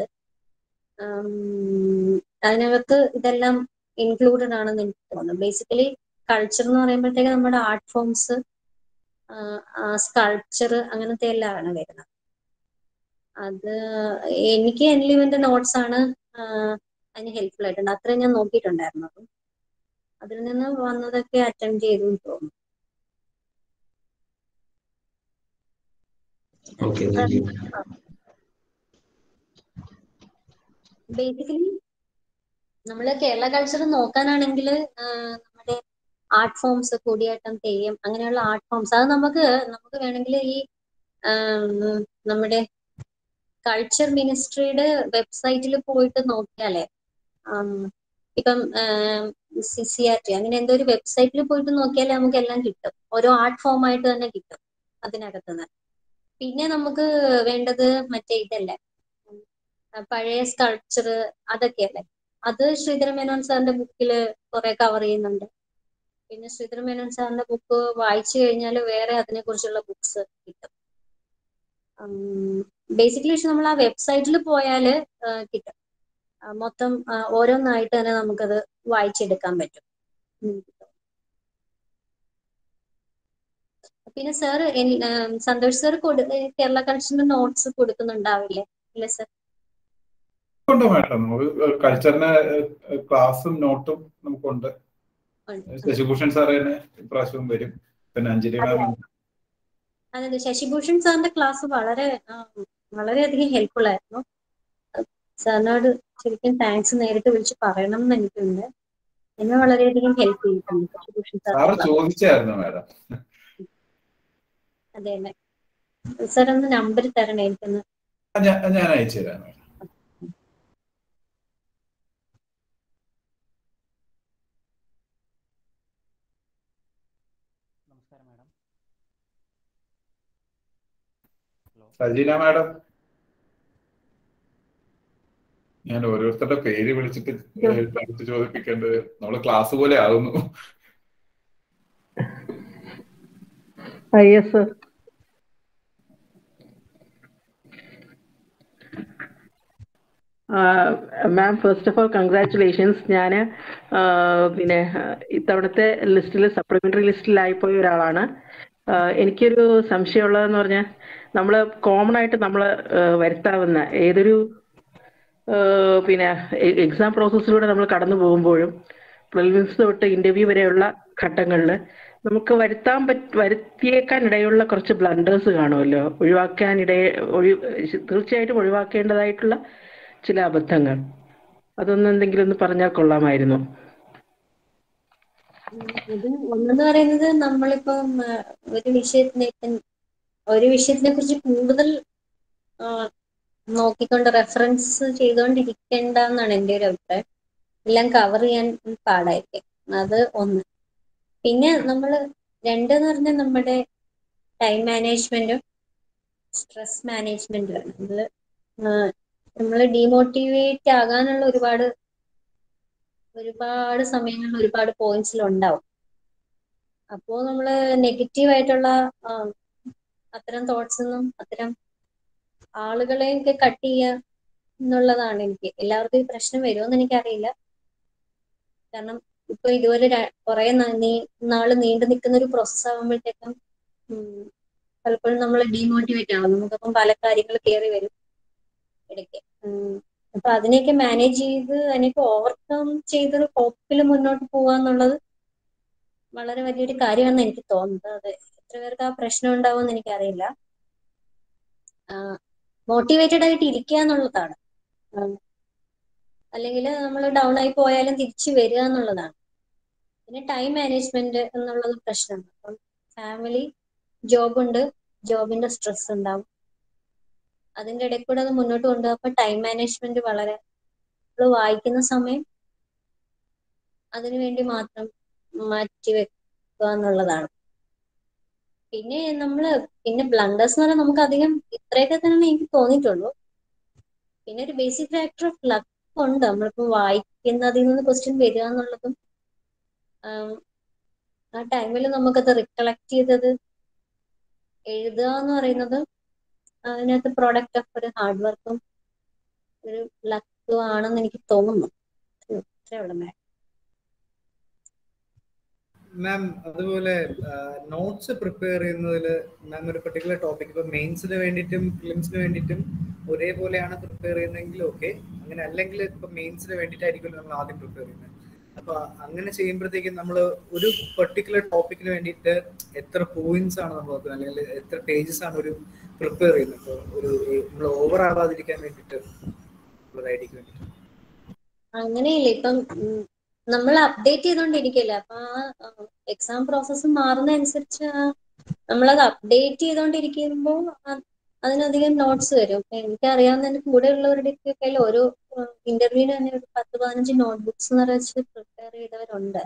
അതിനകത്ത് ഇതെല്ലാം ഇൻക്ലൂഡഡ് ആണെന്ന് എനിക്ക് തോന്നുന്നു ബേസിക്കലി കൾച്ചർ എന്ന് പറയുമ്പോഴത്തേക്ക് നമ്മുടെ ആർട്ട് ഫോംസ് സ്കൾപ്ചർ അങ്ങനത്തെ എല്ലാം ആണ് വരുന്നത് അത് എനിക്ക് എൻലിവന്റെ നോട്ട്സ് ആണ് അതിന് ഹെൽപ്ഫുൾ ആയിട്ടുണ്ട് അത്രയും ഞാൻ നോക്കിയിട്ടുണ്ടായിരുന്നു അപ്പം അതിൽ നിന്ന് വന്നതൊക്കെ അറ്റൻഡ് ചെയ്തു തോന്നുന്നു ബേസിക്കലി നമ്മൾ കേരള കൾച്ചർ നോക്കാനാണെങ്കിൽ നമ്മുടെ ആർട്ട് ഫോംസ് കൂടിയാട്ടം തെയ്യം അങ്ങനെയുള്ള ആർട്ട് ഫോംസ് അത് നമുക്ക് നമുക്ക് വേണമെങ്കിൽ ഈ നമ്മുടെ കൾച്ചർ മിനിസ്ട്രിയുടെ വെബ്സൈറ്റിൽ പോയിട്ട് നോക്കിയാലേ ഇപ്പം സി സി ആർ ടി അങ്ങനെ എന്തോ ഒരു വെബ്സൈറ്റിൽ പോയിട്ട് നോക്കിയാലേ നമുക്ക് എല്ലാം കിട്ടും ഓരോ ആർട്ട് ഫോം ആയിട്ട് തന്നെ കിട്ടും അതിനകത്ത് നിന്ന് പിന്നെ നമുക്ക് വേണ്ടത് മറ്റേ ഇതല്ലേ പഴയ സ്കൾപ്ചർ അതൊക്കെയല്ലേ അത് ശ്രീധര മേനോൻ സാറിന്റെ ബുക്കിൽ കുറെ കവർ ചെയ്യുന്നുണ്ട് പിന്നെ ശ്രീധര മേനോൻ സാറിന്റെ ബുക്ക് വായിച്ചു കഴിഞ്ഞാൽ വേറെ അതിനെ കുറിച്ചുള്ള ബുക്സ് കിട്ടും ബേസിക്കലി പക്ഷെ നമ്മൾ ആ വെബ്സൈറ്റിൽ പോയാൽ കിട്ടും മൊത്തം ഓരോന്നായിട്ട് തന്നെ നമുക്കത് വായിച്ചെടുക്കാൻ പറ്റും പിന്നെ സാർ സന്തോഷ് സാർ കേരള കൾച്ചറിന്റെ നോട്ട്സ് കൊടുക്കുന്നുണ്ടാവില്ലേ ഇല്ല സാർ ഉണ്ട് മാഡം നമുക്ക് കൾച്ചറിന് ക്ലാസ്സും നോട്ടും നമുക്കുണ്ട് ശശിഭൂഷൺ സാർ തന്നെ ഇപ്രാവശ്യവും വരും പിന്നെ അഞ്ജലി മാം അതെ ശശിഭൂഷൺ സാറിന്റെ ക്ലാസ് വളരെ വളരെയധികം ഹെൽപ്ഫുൾ ആയിരുന്നു സാറിനോട് ശരിക്കും താങ്ക്സ് നേരിട്ട് വിളിച്ച് പറയണം എന്ന് എനിക്കുണ്ട് എന്നെ വളരെയധികം ഹെൽപ്പ് ചെയ്തിട്ടുണ്ട് ശശിഭൂഷൺ സാർ ചോദിച്ചായിരുന്നു മാഡം അതെ അല്ലേ സാർ ഒന്ന് നമ്പർ തരണേ എനിക്കൊന്ന് ഞാൻ അയച്ചു തരാം നമസ്കാരം മാഡം ഹലോ സജീന മാഡം ഞാൻ ഓരോരുത്തരുടെ പേര് വിളിച്ചിട്ട് ഡൗട്ട് ചോദിപ്പിക്കേണ്ടത് നമ്മള് ക്ലാസ് പോലെ ആകുന്നു yes sir ma'am first of all congratulations ഞാൻ പിന്നെ ഇത്തവണത്തെ ലിസ്റ്റിൽ സപ്ലിമെന്ററി ലിസ്റ്റിലായിപ്പോയ ഒരാളാണ് ആഹ് എനിക്കൊരു സംശയമുള്ളതെന്ന് പറഞ്ഞാൽ നമ്മൾ കോമൺ ആയിട്ട് നമ്മൾ വരുത്താവുന്ന ഏതൊരു ആഹ് പിന്നെ എക്സാം പ്രോസസ്സിലൂടെ നമ്മൾ കടന്നു പോകുമ്പോഴും പ്രിലിംസ് തൊട്ട് ഇന്റർവ്യൂ വരെയുള്ള ഘട്ടങ്ങളിൽ നമുക്ക് വരുത്താൻ പറ്റ വരുത്തിയേക്കാൻ ഇടയുള്ള കുറച്ച് ബ്ലണ്ടേഴ്സ് കാണുമല്ലോ ഒഴിവാക്കാനിട ഒഴി തീർച്ചയായിട്ടും ഒഴിവാക്കേണ്ടതായിട്ടുള്ള ചില അബദ്ധങ്ങൾ അതൊന്നും എന്തെങ്കിലും ഒന്ന് പറഞ്ഞാൽ കൊള്ളാമായിരുന്നു ഇത് ഒന്നെന്ന് പറയുന്നത് നമ്മളിപ്പം ആ, ഒരു വിഷയത്തിനെ ഒരു വിഷയത്തിനെ കുറിച്ച് കൂടുതൽ ആ, നോക്കിക്കൊണ്ട് റെഫറൻസ് ചെയ്തുകൊണ്ടിരിക്കേണ്ട എന്നാണ് എൻ്റെ ഒരു അഭിപ്രായം എല്ലാം കവർ ചെയ്യാൻ പാടായിരിക്കും അത് ഒന്ന് പിന്നെ നമ്മൾ രണ്ടെന്ന് പറഞ്ഞാൽ നമ്മുടെ ടൈം മാനേജ്മെന്റും സ്ട്രെസ് മാനേജ്മെന്റും ആണ് ഇത് നമ്മൾ ഡീമോട്ടിവേറ്റ് ആകാനുള്ള ഒരുപാട് ഒരുപാട് സമയങ്ങളിൽ ഒരുപാട് പോയിന്റ്സിൽ ഉണ്ടാവും അപ്പോൾ നമ്മൾ നെഗറ്റീവ് ആയിട്ടുള്ള ആ, അത്തരം തോട്ട്സ് ഒന്നും അത്തരം ആളുകളെയൊക്കെ കട്ട് ചെയ്യുക എന്നുള്ളതാണ് എനിക്ക് എല്ലാവർക്കും ഈ പ്രശ്നം വരുമോന്ന് എനിക്കറിയില്ല കാരണം ഇപ്പൊ ഇതുപോലെ ര- കുറെ ന- നീ- നാള് നീണ്ടു നിൽക്കുന്ന ഒരു പ്രോസസ് ആകുമ്പോഴത്തേക്കും ഉം, പലപ്പോഴും നമ്മൾ ഡീമോട്ടിവേറ്റ് ആവും നമുക്കപ്പം പല കാര്യങ്ങൾ കയറി വരും ഇടയ്ക്ക് ഉം. അപ്പൊ അതിനെയൊക്കെ മാനേജ് ചെയ്ത് അതിനെയൊക്കെ ഓവർകം ചെയ്ത് ഹോപ്പിൽ മുന്നോട്ട് പോവാന്നുള്ളത് വളരെ വലിയൊരു കാര്യമാണെന്ന് എനിക്ക് തോന്നുന്നത് അത് എത്ര പേർക്ക് ആ പ്രശ്നം ഉണ്ടാവുമെന്ന് എനിക്കറിയില്ല മോട്ടിവേറ്റഡ് ആയിട്ട് ഇരിക്കുക എന്നുള്ളതാണ് അല്ലെങ്കിൽ നമ്മൾ ഡൗൺ ആയി പോയാലും തിരിച്ചു വരിക എന്നുള്ളതാണ് പിന്നെ ടൈം മാനേജ്മെന്റ് എന്നുള്ളത് പ്രശ്നമാണ് അപ്പം ഫാമിലി ജോബ് ഉണ്ട് ജോബിന്റെ സ്ട്രെസ് ഉണ്ടാവും അതിന്റെ ഇടയിൽ കൂടെ അത് മുന്നോട്ട് കൊണ്ടുപോകും അപ്പൊ ടൈം മാനേജ്മെന്റ് വളരെ നമ്മൾ വായിക്കുന്ന സമയം അതിനു വേണ്ടി മാത്രം മാറ്റി വെക്കുക എന്നുള്ളതാണ് പിന്നെ നമ്മള് പിന്നെ ബ്ലണ്ടേഴ്സ് എന്ന് പറഞ്ഞാൽ നമുക്ക് അധികം ഇത്രയൊക്കെ തന്നെ എനിക്ക് തോന്നിയിട്ടുള്ളൂ പിന്നെ ഒരു ബേസിക് ഫാക്ടർ ഓഫ് ലക്ക് ഉണ്ട് നമ്മളിപ്പോ വായിക്കുന്നതിൽ നിന്ന് ക്വസ്റ്റ്യൻ വരിക എന്നുള്ളതും ആം, ആ ടൈമിൽ നമുക്കത് റിക്കളക്ട് ചെയ്തത് എഴുതുക എന്ന് പറയുന്നത് അതിനകത്ത് പ്രോഡക്റ്റ് ഓഫ് ഒരു ഹാർഡ് വർക്കും ഒരു ലക്കും ആണെന്ന് എനിക്ക് തോന്നുന്നു ഇത്രേ ഉള്ളൂ മാം മാം അതുപോലെ നോട്ട്സ് പ്രിപ്പയർ ചെയ്യുന്നതിൽ മാം ഒരു പെർട്ടിക്കുലർ ടോപ്പിക് ഇപ്പൊ മെയിൻസിന് വേണ്ടിയിട്ടും ഫിലിംസിന് വേണ്ടിയിട്ടും ഒരേപോലെയാണ് പ്രിപ്പയർ ചെയ്യുന്നതെങ്കിൽ ഓക്കെ അങ്ങനെ അല്ലെങ്കിൽ ഇപ്പൊ മെയിൻസിന് വേണ്ടിയിട്ടായിരിക്കും നമ്മൾ ആദ്യം പ്രിപ്പയർ ചെയ്യുന്നത് അപ്പൊ അങ്ങനെ ചെയ്യുമ്പോഴത്തേക്കും നമ്മൾ ഒരു പെർട്ടിക്കുലർ ടോപ്പിക്കിന് വേണ്ടിയിട്ട് എത്ര പോയിന്റ്സ് ആണ് നമ്മൾ നോക്കുന്നത് അല്ലെങ്കിൽ എത്ര പേജസ് ആണ് ഒരു പ്രിപ്പയർ ചെയ്യുന്നത് ഇപ്പൊ ഒരു നമ്മൾ ഓവർ ആവാതിരിക്കാൻ വേണ്ടിയിട്ട് ഒരു ഐഡിയക്ക് വേണ്ടിയിട്ട് അങ്ങനെയില്ല ഇപ്പം നമ്മൾ അപ്ഡേറ്റ് ചെയ്തോണ്ടിരിക്കല്ലേ അപ്പൊ ആ എക്സാം പ്രോസസ്സ് മാറുന്ന അനുസരിച്ച് നമ്മളത് അപ്ഡേറ്റ് ചെയ്തോണ്ടിരിക്കുമ്പോൾ അതിനധികം നോട്ട്സ് വരും ഇപ്പൊ എനിക്കറിയാവുന്ന എന്റെ കൂടെ ഉള്ളവരുടെ കയ്യിൽ ഓരോ ഇന്റർവ്യൂവിന് തന്നെ ഒരു പത്ത് പതിനഞ്ച് നോട്ട്ബുക്സ് നിറച്ച് പ്രിപ്പയർ ചെയ്തവരുണ്ട്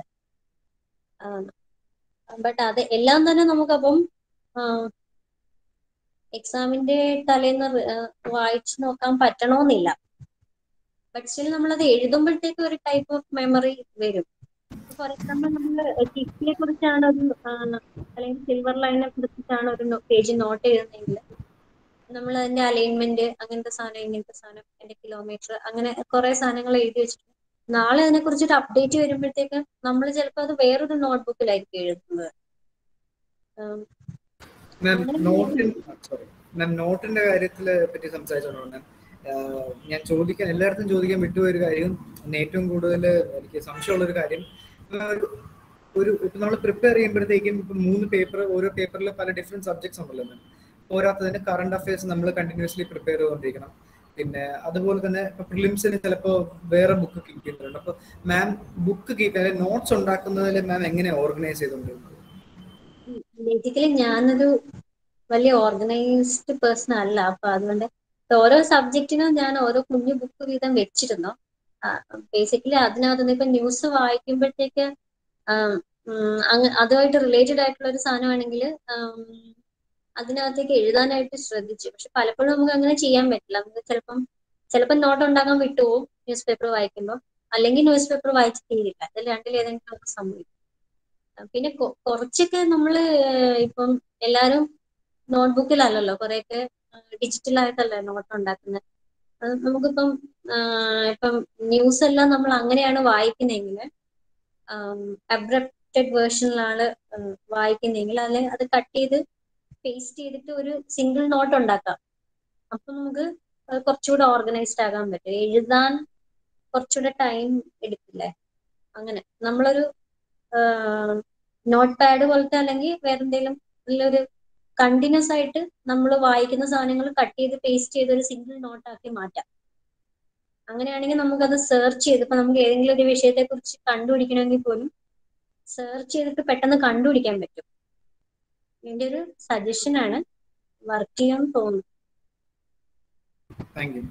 ബട്ട് അത് എല്ലാം തന്നെ നമുക്കപ്പം എക്സാമിന്റെ തലേന്ന് വായിച്ചു നോക്കാൻ പറ്റണമെന്നില്ല ബട്ട് സ്റ്റിൽ നമ്മളത് എഴുതുമ്പോഴത്തേക്ക് ഒരു ടൈപ്പ് ഓഫ് മെമ്മറി വരും ഫോർ എക്സാമ്പിൾ നമ്മൾ കിറ്റിയെ കുറിച്ചാണ് ഒരു അല്ലെങ്കിൽ സിൽവർ ലൈനെ കുറിച്ചിട്ടാണ് ഒരു പേജ് നോട്ട് എഴുതുന്നതെങ്കിൽ നമ്മൾ അതിന്റെ അലൈൻമെന്റ് അങ്ങനത്തെ സാധനം ഇങ്ങനത്തെ സാധനം അതിന്റെ കിലോമീറ്റർ അങ്ങനെ കുറെ സാധനങ്ങൾ എഴുതി വെച്ചിട്ട് നാളെ അതിനെ കുറിച്ചൊരു അപ്ഡേറ്റ് വരുമ്പോഴത്തേക്ക് നമ്മൾ ചിലപ്പോൾ അത് വേറൊരു നോട്ട്ബുക്കിലായിരിക്കും എഴുതുന്നത് മാം നോട്ടിൻ സോറി മാം നോട്ടിന്റെ കാര്യത്തില് പറ്റി സംസാരിച്ചോണ്ട് ഞാൻ ചോദിക്കാൻ എല്ലായിടത്തും ചോദിക്കാൻ വിട്ടുപോയ ഒരു കാര്യം എന്നെ ഏറ്റവും കൂടുതൽ എനിക്ക് സംശയമുള്ള ഒരു കാര്യം ഒരു ഇപ്പൊ നമ്മൾ പ്രിപ്പയർ ചെയ്യുമ്പോഴത്തേക്കും ഇപ്പൊ മൂന്ന് പേപ്പർ ഓരോ പേപ്പറിൽ പല ഡിഫറെന്റ് സബ്ജക്ട്സ് ഉണ്ടല്ലോ മാം പോരാത്തതിന് കറണ്ട് അഫയേഴ്സ് നമ്മൾ കണ്ടിന്യൂസ്ലി പ്രിപ്പയർ ചെയ്തുകൊണ്ടിരിക്കണം പിന്നെ അതുപോലെ തന്നെ ഇപ്പൊ പ്രിലിംസിന് ചിലപ്പോൾ വേറെ ബുക്ക് കീപ്പ് ചെയ്യുന്നുണ്ട് അപ്പൊ മാം ബുക്ക് കീപ്പ് അല്ലെങ്കിൽ നോട്ട്സ് ഉണ്ടാക്കുന്നതിൽ മാം എങ്ങനെ ഓർഗനൈസ് ചെയ്തുകൊണ്ടിരുന്നത് ബേസിക്കലി ഞാനൊരു വലിയ ഓർഗനൈസ്ഡ് പേഴ്സൺ അല്ല അപ്പൊ അതുകൊണ്ട് ഓരോ സബ്ജക്റ്റിനും ഞാൻ ഓരോ കുഞ്ഞു ബുക്ക് വീതം വെച്ചിരുന്നു ബേസിക്കലി അതിനകത്ത് ഇപ്പൊ ന്യൂസ് വായിക്കുമ്പോഴത്തേക്ക് ഉം, അങ്ങ- അതുമായിട്ട് റിലേറ്റഡ് ആയിട്ടുള്ള ഒരു സാധനമാണെങ്കിൽ അതിനകത്തേക്ക് എഴുതാനായിട്ട് ശ്രദ്ധിച്ചു പക്ഷെ പലപ്പോഴും നമുക്ക് അങ്ങനെ ചെയ്യാൻ പറ്റില്ല നമുക്ക് ചിലപ്പം ചിലപ്പം നോട്ട് ഉണ്ടാക്കാൻ വിട്ടുപോകും ന്യൂസ് പേപ്പർ വായിക്കുമ്പോൾ അല്ലെങ്കിൽ ന്യൂസ് പേപ്പർ വായിച്ച് തീരില്ല അതിൽ രണ്ടിലേതെങ്കിലും നമുക്ക് സംഭവിക്കും ആ, പിന്നെ കൊ- കുറച്ചൊക്കെ നമ്മള് ഇപ്പം എല്ലാരും നോട്ട്ബുക്കിലല്ലല്ലോ കുറെയൊക്കെ ഡിജിറ്റൽ ആയിട്ടല്ലേ നോട്ട് ഉണ്ടാക്കുന്നത് അത് നമുക്കിപ്പം ആ, ഇപ്പം ന്യൂസ് എല്ലാം നമ്മൾ അങ്ങനെയാണ് വായിക്കുന്നതെങ്കിൽ അബ്രപ്റ്റഡ് വേർഷനിലാണ് വായിക്കുന്നതെങ്കിൽ അതിൽ അത് കട്ട് ചെയ്ത് പേസ്റ്റ് ചെയ്തിട്ട് ഒരു സിംഗിൾ നോട്ട് ഉണ്ടാക്കാം അപ്പൊ നമുക്ക് അത് കുറച്ചുകൂടെ ഓർഗനൈസ്ഡ് ആകാൻ പറ്റും എഴുതാൻ കുറച്ചുകൂടെ ടൈം എടുക്കില്ലേ അങ്ങനെ നമ്മളൊരു നോട്ട് പാഡ് പോലത്തെ അല്ലെങ്കിൽ വേറെ എന്തെങ്കിലും നല്ലൊരു കണ്ടിന്യൂസ് ആയിട്ട് നമ്മൾ വായിക്കുന്ന സാധനങ്ങൾ കട്ട് ചെയ്ത് പേസ്റ്റ് ചെയ്ത് ഒരു സിംഗിൾ നോട്ട് ആക്കി മാറ്റാം അങ്ങനെയാണെങ്കിൽ നമുക്കത് സെർച്ച് ചെയ്ത് ഇപ്പൊ നമുക്ക് ഏതെങ്കിലും ഒരു വിഷയത്തെ കുറിച്ച് കണ്ടുപിടിക്കണമെങ്കിൽ പോലും സെർച്ച് ചെയ്തിട്ട് പെട്ടെന്ന് കണ്ടുപിടിക്കാൻ പറ്റും എന്റെ ഒരു സജഷൻ ആണ് വർക്ക് ചെയ്യാൻ തോന്നുന്നു താങ്ക് യു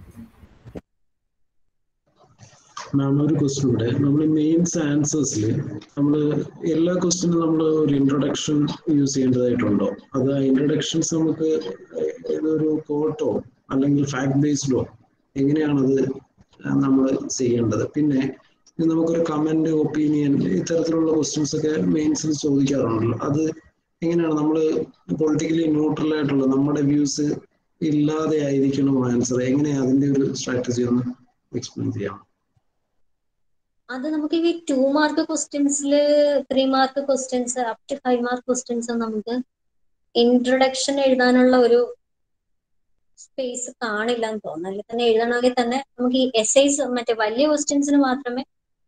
മാം ഒരു ക്വസ്റ്റ്യൻ ഉണ്ട് നമ്മൾ മെയിൻസ് ആൻസേഴ്സിൽ നമ്മൾ എല്ലാ ക്വസ്റ്റ്യനും നമ്മൾ ഒരു ഇൻട്രൊഡക്ഷൻ യൂസ് ചെയ്യേണ്ടതായിട്ടുണ്ടോ അത് ആ ഇൻട്രൊഡക്ഷൻസ് നമുക്ക് ഇതൊരു കോട്ടോ അല്ലെങ്കിൽ ഫാക്ട് ബേസ്ഡോ എങ്ങനെയാണത് നമ്മൾ ചെയ്യേണ്ടത് പിന്നെ ഇത് നമുക്കൊരു കമന്റ് ഒപ്പീനിയൻ ഇത്തരത്തിലുള്ള ക്വസ്റ്റ്യൻസ് ഒക്കെ മെയിൻസിൽ ചോദിക്കാറുണ്ടല്ലോ അത് എങ്ങനെയാണ് നമ്മൾ പൊളിറ്റിക്കലി ന്യൂട്രൽ ആയിട്ടുള്ള നമ്മുടെ വ്യൂസ് ഇല്ലാതെ ആയിരിക്കണം ആൻസർ എങ്ങനെയാണ് അതിന്റെ ഒരു സ്ട്രാറ്റജി ഒന്ന് എക്സ്പ്ലെയിൻ ചെയ്യാം അത് നമുക്ക് ഈ ടു മാർക്ക് ക്വസ്റ്റ്യൻസിൽ three mark questions up to five mark questions നമുക്ക് ഇൻട്രൊഡക്ഷൻ എഴുതാനുള്ള ഒരു സ്പേസ് കാണില്ല എന്ന് തോന്നുന്നു അല്ലെങ്കിൽ തന്നെ എഴുതണമെങ്കിൽ തന്നെ നമുക്ക് ഈ എസ്ഐസ് മറ്റേ വലിയ ക്വസ്റ്റ്യൻസിന് മാത്രമേ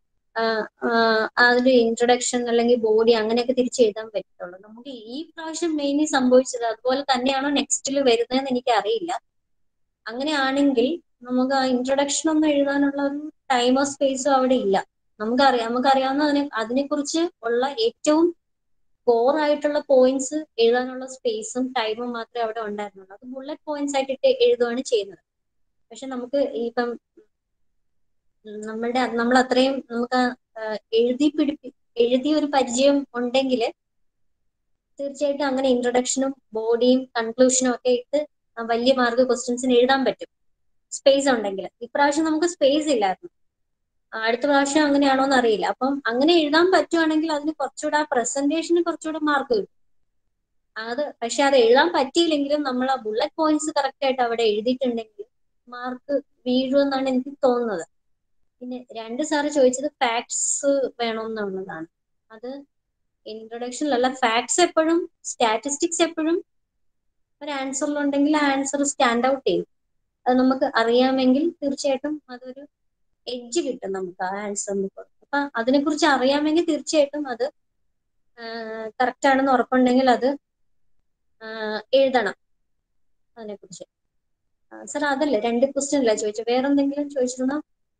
അതിന്റെ ഇൻട്രൊഡക്ഷൻ അല്ലെങ്കിൽ ബോഡി അങ്ങനെയൊക്കെ തിരിച്ച് എഴുതാൻ പറ്റുള്ളൂ നമുക്ക് ഈ പ്രാവശ്യം മെയിൻലി സംഭവിച്ചത് അതുപോലെ തന്നെയാണോ നെക്സ്റ്റിൽ വരുന്നതെന്ന് എനിക്ക് അറിയില്ല അങ്ങനെയാണെങ്കിൽ നമുക്ക് ആ ഇൻട്രൊഡക്ഷൻ ഒന്നും എഴുതാനുള്ള ഒരു ടൈമോ സ്പേസോ അവിടെ ഇല്ല നമുക്കറിയാം നമുക്കറിയാവുന്ന അതിനെ അതിനെക്കുറിച്ച് ഉള്ള ഏറ്റവും കോർ ആയിട്ടുള്ള പോയിന്റ്സ് എഴുതാനുള്ള സ്പേസും ടൈമും മാത്രമേ അവിടെ ഉണ്ടായിരുന്നുള്ളൂ അത് ബുള്ളറ്റ് പോയിന്റ്സ് ആയിട്ടിട്ട് എഴുതുകയാണ് ചെയ്യുന്നത് പക്ഷെ നമുക്ക് ഇപ്പം നമ്മളുടെ നമ്മൾ അത്രയും നമുക്ക് എഴുതി പിടിപ്പി എഴുതി ഒരു പരിചയം ഉണ്ടെങ്കിൽ തീർച്ചയായിട്ടും അങ്ങനെ ഇൻട്രൊഡക്ഷനും ബോഡിയും കൺക്ലൂഷനും ഒക്കെ ഇട്ട് വലിയ മാർക്ക് ക്വസ്റ്റ്യൻസിന് എഴുതാൻ പറ്റും സ്പേസ് ഉണ്ടെങ്കിൽ ഇപ്രാവശ്യം നമുക്ക് സ്പേസ് ഇല്ലായിരുന്നു അടുത്ത പ്രാവശ്യം അങ്ങനെയാണോ എന്ന് അറിയില്ല അപ്പം അങ്ങനെ എഴുതാൻ പറ്റുവാണെങ്കിൽ അതിന് കുറച്ചുകൂടെ ആ പ്രസന്റേഷന് കുറച്ചുകൂടെ മാർക്ക് കിട്ടും അത് പക്ഷെ അത് എഴുതാൻ പറ്റിയില്ലെങ്കിലും നമ്മൾ ആ ബുള്ളറ്റ് പോയിന്റ്സ് കറക്റ്റ് ആയിട്ട് അവിടെ എഴുതിയിട്ടുണ്ടെങ്കിൽ മാർക്ക് വീഴുമെന്നാണ് എനിക്ക് തോന്നുന്നത് പിന്നെ രണ്ട് സാറ് ചോദിച്ചത് ഫാക്ട്സ് വേണമെന്നുള്ളതാണ് അത് ഇൻട്രൊഡക്ഷനിലല്ല ഫാക്ട്സ് എപ്പോഴും സ്റ്റാറ്റിസ്റ്റിക്സ് എപ്പോഴും ഒരു ആൻസറിലുണ്ടെങ്കിൽ ആ ആൻസർ സ്റ്റാൻഡ് ഔട്ട് ചെയ്യും അത് നമുക്ക് അറിയാമെങ്കിൽ തീർച്ചയായിട്ടും അതൊരു എഡ്ജ് കിട്ടും നമുക്ക് ആ ആൻസറിന് അപ്പൊ അതിനെക്കുറിച്ച് അറിയാമെങ്കിൽ തീർച്ചയായിട്ടും അത് കറക്റ്റ് ആണെന്ന് ഉറപ്പുണ്ടെങ്കിൽ അത് എഴുതണം അതിനെക്കുറിച്ച് സർ അതല്ലേ രണ്ട് ക്വസ്റ്റ്യൻ അല്ലേ ചോദിച്ചത് വേറെ എന്തെങ്കിലും ചോദിച്ചിരുന്നോ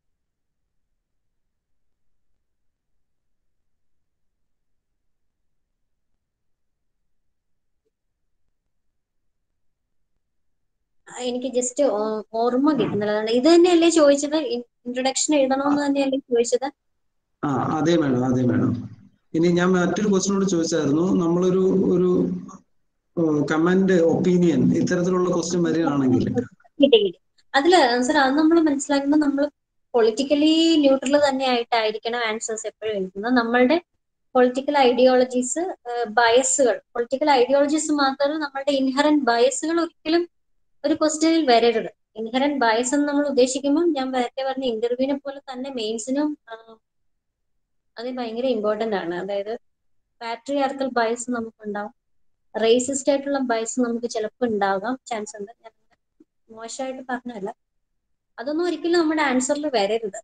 എനിക്ക് ജസ്റ്റ് ഓർമ്മ കിട്ടുന്നില്ല അതുകൊണ്ട് ഇത് തന്നെയല്ലേ ചോദിച്ചത് ഇൻട്രൊഡക്ഷൻ എഴുതണമെന്ന് തന്നെയല്ലേ ചോദിച്ചത് ആ അതെ മാഡം അതെ മാഡം ഇനി ഞാൻ മറ്റൊരു ക്വസ്റ്റിനോട് ചോദിച്ചായിരുന്നു നമ്മളൊരു ഒരു കമന്റ് ഒപ്പീനിയൻ ഇത്തരത്തിലുള്ള ക്വസ്റ്റ്യൻ വരികയാണെങ്കിൽ അതില് സർ അത് നമ്മൾ മനസ്സിലാക്കുമ്പോൾ നമ്മൾ പൊളിറ്റിക്കലി ന്യൂട്രൽ തന്നെ ആയിട്ടായിരിക്കണം ആൻസേഴ്സ് എപ്പോഴും എഴുതുന്നത് നമ്മളുടെ പൊളിറ്റിക്കൽ ഐഡിയോളജീസ് ബയസുകൾ പൊളിറ്റിക്കൽ ഐഡിയോളജീസ് മാത്രമല്ല നമ്മളുടെ ഇൻഹറന്റ് ബയസുകൾ ഒരിക്കലും ഒരു ക്വസ്റ്റ്യനിൽ വരരുത് ഇൻഹറന്റ് ബയസ് എന്ന് നമ്മൾ ഉദ്ദേശിക്കുമ്പോൾ ഞാൻ നേരത്തെ പറഞ്ഞ ഇന്റർവ്യൂവിനെ പോലെ തന്നെ മെയിൻസിനും അത് ഭയങ്കര ഇമ്പോർട്ടന്റ് ആണ് അതായത് പാട്രിയാർക്കൽ ബയസ് നമുക്കുണ്ടാവും റേസിസ്റ്റ് ആയിട്ടുള്ള ബയസ് നമുക്ക് ചിലപ്പോൾ ഉണ്ടാകാം ചാൻസ് ഉണ്ട് ഞാൻ മോശമായിട്ട് പറഞ്ഞല്ല അതൊന്നും ഒരിക്കലും നമ്മുടെ ആൻസറിൽ വരരുത്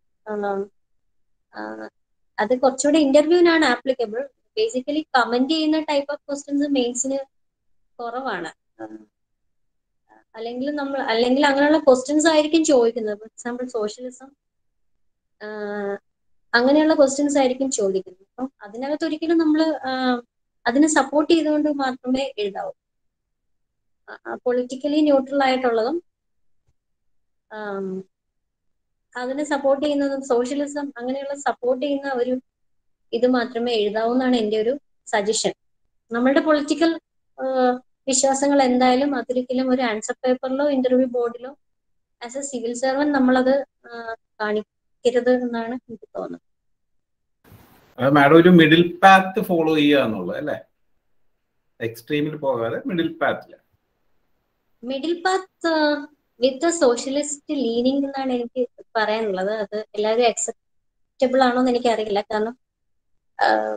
അത് കുറച്ചുകൂടെ ഇന്റർവ്യൂവിനാണ് ആപ്ലിക്കബിൾ ബേസിക്കലി കമന്റ് ചെയ്യുന്ന ടൈപ്പ് ഓഫ് ക്വസ്റ്റ്യൻസ് മെയിൻസിന് കുറവാണ് അല്ലെങ്കിൽ നമ്മൾ അല്ലെങ്കിൽ അങ്ങനെയുള്ള ക്വസ്റ്റ്യൻസ് ആയിരിക്കും ചോദിക്കുന്നത് ഫോർ എക്സാമ്പിൾ സോഷ്യലിസം അങ്ങനെയുള്ള ക്വസ്റ്റ്യൻസ് ആയിരിക്കും ചോദിക്കുന്നത് അപ്പം അതിനകത്ത് ഒരിക്കലും നമ്മൾ അതിനെ സപ്പോർട്ട് ചെയ്തുകൊണ്ട് മാത്രമേ എഴുതാവൂ പൊളിറ്റിക്കലി ന്യൂട്രൽ ആയിട്ടുള്ളതും അതിനെ സപ്പോർട്ട് ചെയ്യുന്നതും സോഷ്യലിസം അങ്ങനെയുള്ള സപ്പോർട്ട് ചെയ്യുന്ന ഒരു ഇത് മാത്രമേ എഴുതാവൂ എന്നാണ് എൻ്റെ ഒരു സജഷൻ നമ്മളുടെ പൊളിറ്റിക്കൽ വിശ്വാസങ്ങൾ എന്തായാലും അതൊരിക്കലും ഒരു ആൻസർ പേപ്പറിലോ ഇന്റർവ്യൂ ബോർഡിലോ ആസ് എ സിവിൽ സർവൻ നമ്മളത് ആ, കാണിക്കരുത് എന്നാണ് എനിക്ക് തോന്നുന്നത് അത് മാഡം ഒരു മിഡിൽ പാത്ത് ഫോളോ ചെയ്യുക എന്നുള്ളത് അല്ലേ എക്സ്ട്രീമിൽ പോകാതെ മിഡിൽ പാത്തിൽ middle path with socialist leaning എന്നാണ് എനിക്ക് പറയാനുള്ളത് അത് എല്ലാവരും അക്സെപ്റ്റബിൾ ആണോ എന്ന് എനിക്കറിയില്ല കാരണം ആഹ്,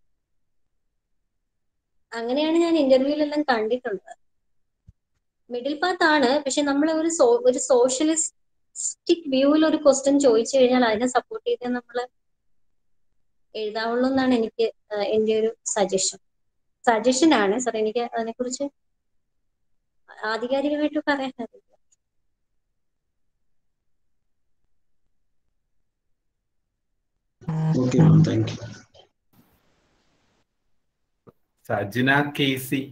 അങ്ങനെയാണ് ഞാൻ ഇന്റർവ്യൂവിലെല്ലാം കണ്ടിട്ടുള്ളത് മിഡിൽ പാത്ത് ആണ് പക്ഷെ നമ്മൾ ഒരു സോ- ഒരു സോഷ്യലിസ്റ്റിക് വ്യൂവിൽ ഒരു ക്വസ്റ്റ്യൻ ചോദിച്ചു കഴിഞ്ഞാൽ അതിനെ സപ്പോർട്ട് ചെയ്തേ നമ്മൾ എഴുതാവുള്ളൂ എന്നാണ് എനിക്ക് ആഹ്, എൻ്റെ ഒരു സജഷൻ സജഷൻ ആണ് സാർ എനിക്ക് അതിനെക്കുറിച്ച് ആധികാരികമായിട്ട് പറയാൻ അറിയില്ല okay ma'am thank you Sajna KC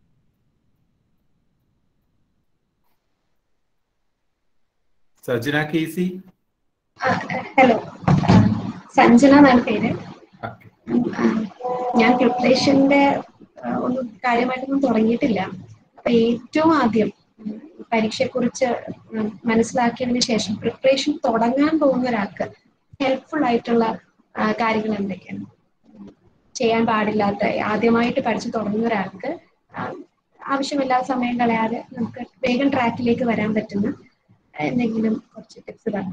Sajna KC hello Sanjana എന്നാണ് പേര് ഓക്കെ ആ, ഞാൻ പ്രിപ്പറേഷന്റെ ഒന്നും കാര്യമായിട്ടൊന്നും തുടങ്ങിയിട്ടില്ല അപ്പൊ ഏറ്റവും ആദ്യം ഉം, പരീക്ഷയെക്കുറിച്ച് ഉം, മനസ്സിലാക്കിയതിന് ശേഷം പ്രിപ്പറേഷൻ തുടങ്ങാൻ പോകുന്ന ഒരാൾക്ക് ഹെൽപ്ഫുൾ ആയിട്ടുള്ള ആ, കാര്യങ്ങൾ എന്തൊക്കെയാണ് ചെയ്യാൻ പാടില്ലാത്ത ആദ്യമായിട്ട് പഠിച്ചു തുടങ്ങുന്ന ഒരാൾക്ക് ആ, ആവശ്യമില്ലാത്ത സമയം കളയാതെ നമുക്ക് വേഗം ട്രാക്കിലേക്ക് വരാൻ പറ്റുന്ന എന്തെങ്കിലും കുറച്ച് ടിപ്സ് പറഞ്ഞു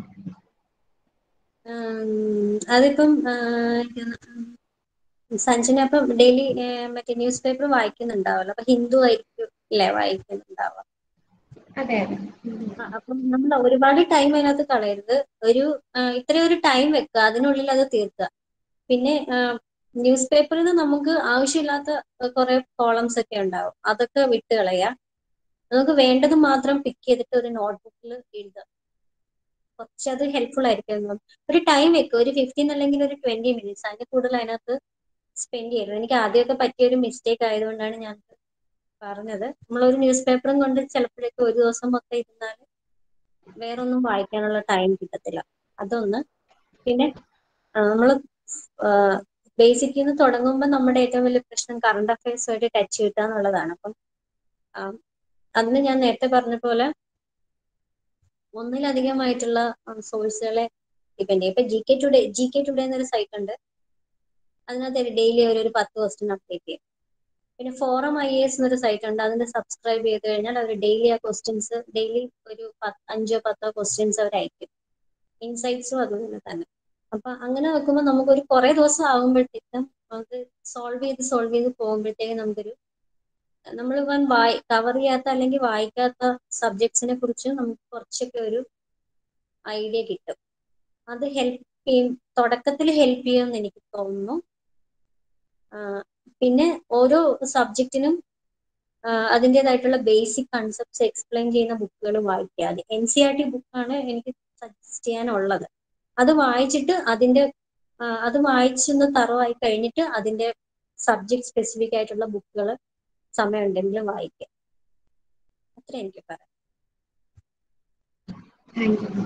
ഉം, അതിപ്പം ആഹ്, സഞ്ജന അപ്പം ഡെയിലി മറ്റേ ന്യൂസ് പേപ്പർ വായിക്കുന്നുണ്ടാവല്ലോ അപ്പൊ ഹിന്ദു ആയിരിക്കും അല്ലേ വായിക്കുന്നുണ്ടാവുക അതെ അതെ ഉം. ആ, അപ്പം നമ്മൾ ഒരുപാട് ടൈം അതിനകത്ത് കളയരുത് ഒരു ആ, ഇത്രയും ഒരു ടൈം വെക്കുക അതിനുള്ളിൽ അത് തീർക്കുക പിന്നെ ന്യൂസ് പേപ്പറിൽ നിന്ന് നമുക്ക് ആവശ്യമില്ലാത്ത കുറെ കോളംസ് ഒക്കെ ഉണ്ടാവും അതൊക്കെ വിട്ട് കളയുക നമുക്ക് വേണ്ടത് മാത്രം പിക്ക് ചെയ്തിട്ട് ഒരു നോട്ട്ബുക്കിൽ എഴുതുക കുറച്ചത് ഹെൽപ്ഫുൾ ആയിരിക്കും ഒരു ടൈം വെക്കുക ഒരു ഫിഫ്റ്റീൻ അല്ലെങ്കിൽ ഒരു ട്വന്റി മിനിറ്റ്സ് അതിന് കൂടുതൽ അതിനകത്ത് സ്പെൻഡ് ചെയ്യരുത് എനിക്ക് ആദ്യമൊക്കെ പറ്റിയ ഒരു മിസ്റ്റേക്ക് ആയതുകൊണ്ടാണ് ഞാൻ പറഞ്ഞത് നമ്മളൊരു ന്യൂസ് പേപ്പറും കൊണ്ട് ചിലപ്പോഴൊക്കെ ഒരു ദിവസം മൊത്തം ഇരുന്നാൽ വേറൊന്നും വായിക്കാനുള്ള ടൈം കിട്ടത്തില്ല അതൊന്ന് പിന്നെ നമ്മൾ ബേസിക്കിൽ നിന്ന് തുടങ്ങുമ്പോൾ നമ്മുടെ ഏറ്റവും വലിയ പ്രശ്നം കറണ്ട് അഫയേഴ്സുമായിട്ട് ടച്ച് കിട്ടുക എന്നുള്ളതാണ് അപ്പം ആ, അതിന് ഞാൻ നേരത്തെ പറഞ്ഞ പോലെ ഒന്നിലധികമായിട്ടുള്ള സോഴ്സുകളെ ഡിപെൻഡ് ചെയ്യും ഇപ്പൊ G K today G K today എന്നൊരു സൈറ്റ് ഉണ്ട് അതിനകത്ത് ഡെയിലി ഒരു ഒരു പത്ത് ക്വസ്റ്റ്യൻ അപ്ഡേറ്റ് ചെയ്യും പിന്നെ ഫോറം ഐ എസ് എന്നൊരു സൈറ്റ് ഉണ്ട് അതിന് സബ്സ്ക്രൈബ് ചെയ്ത് കഴിഞ്ഞാൽ അവർ ഡെയിലി ആ ക്വസ്റ്റ്യൻസ് ഡെയിലി ഒരു പത്ത് അഞ്ചോ പത്തോ ക്വസ്റ്റ്യൻസ് അവർ അയക്കും ഇൻസൈറ്റ്സും അതുപോലെ തന്നെ അപ്പൊ അങ്ങനെ നോക്കുമ്പോൾ നമുക്കൊരു കുറെ ദിവസം ആകുമ്പോഴത്തേക്കും നമുക്ക് സോൾവ് ചെയ്ത് സോൾവ് ചെയ്ത് പോകുമ്പോഴത്തേക്കും നമുക്കൊരു നമ്മൾ ഇപ്പം വായി കവർ ചെയ്യാത്ത അല്ലെങ്കിൽ വായിക്കാത്ത സബ്ജക്ട്സിനെ കുറിച്ച് നമുക്ക് കുറച്ചൊക്കെ ഒരു ഐഡിയ കിട്ടും അത് ഹെൽപ്പ് ചെയ്യും തുടക്കത്തിൽ ഹെൽപ്പ് ചെയ്യുമെന്ന് എനിക്ക് തോന്നുന്നു ആ, പിന്നെ ഓരോ സബ്ജക്റ്റിനും അതിൻ്റെതായിട്ടുള്ള ബേസിക് കൺസെപ്റ്റ്സ് എക്സ്പ്ലെയിൻ ചെയ്യുന്ന ബുക്കുകൾ വായിക്കുക അത് എൻ സി ആർ ടി ബുക്കാണ് എനിക്ക് സജസ്റ്റ് ചെയ്യാനുള്ളത് അത് വായിച്ചിട്ട് അതിന്റെ ആ, അത് വായിച്ചൊന്ന് തറവായി കഴിഞ്ഞിട്ട് അതിന്റെ സബ്ജക്ട് സ്പെസിഫിക് ആയിട്ടുള്ള ബുക്കുകൾ സമയമുണ്ടെങ്കിൽ വായിക്കുക അത്ര എനിക്ക് പറയാം താങ്ക് യു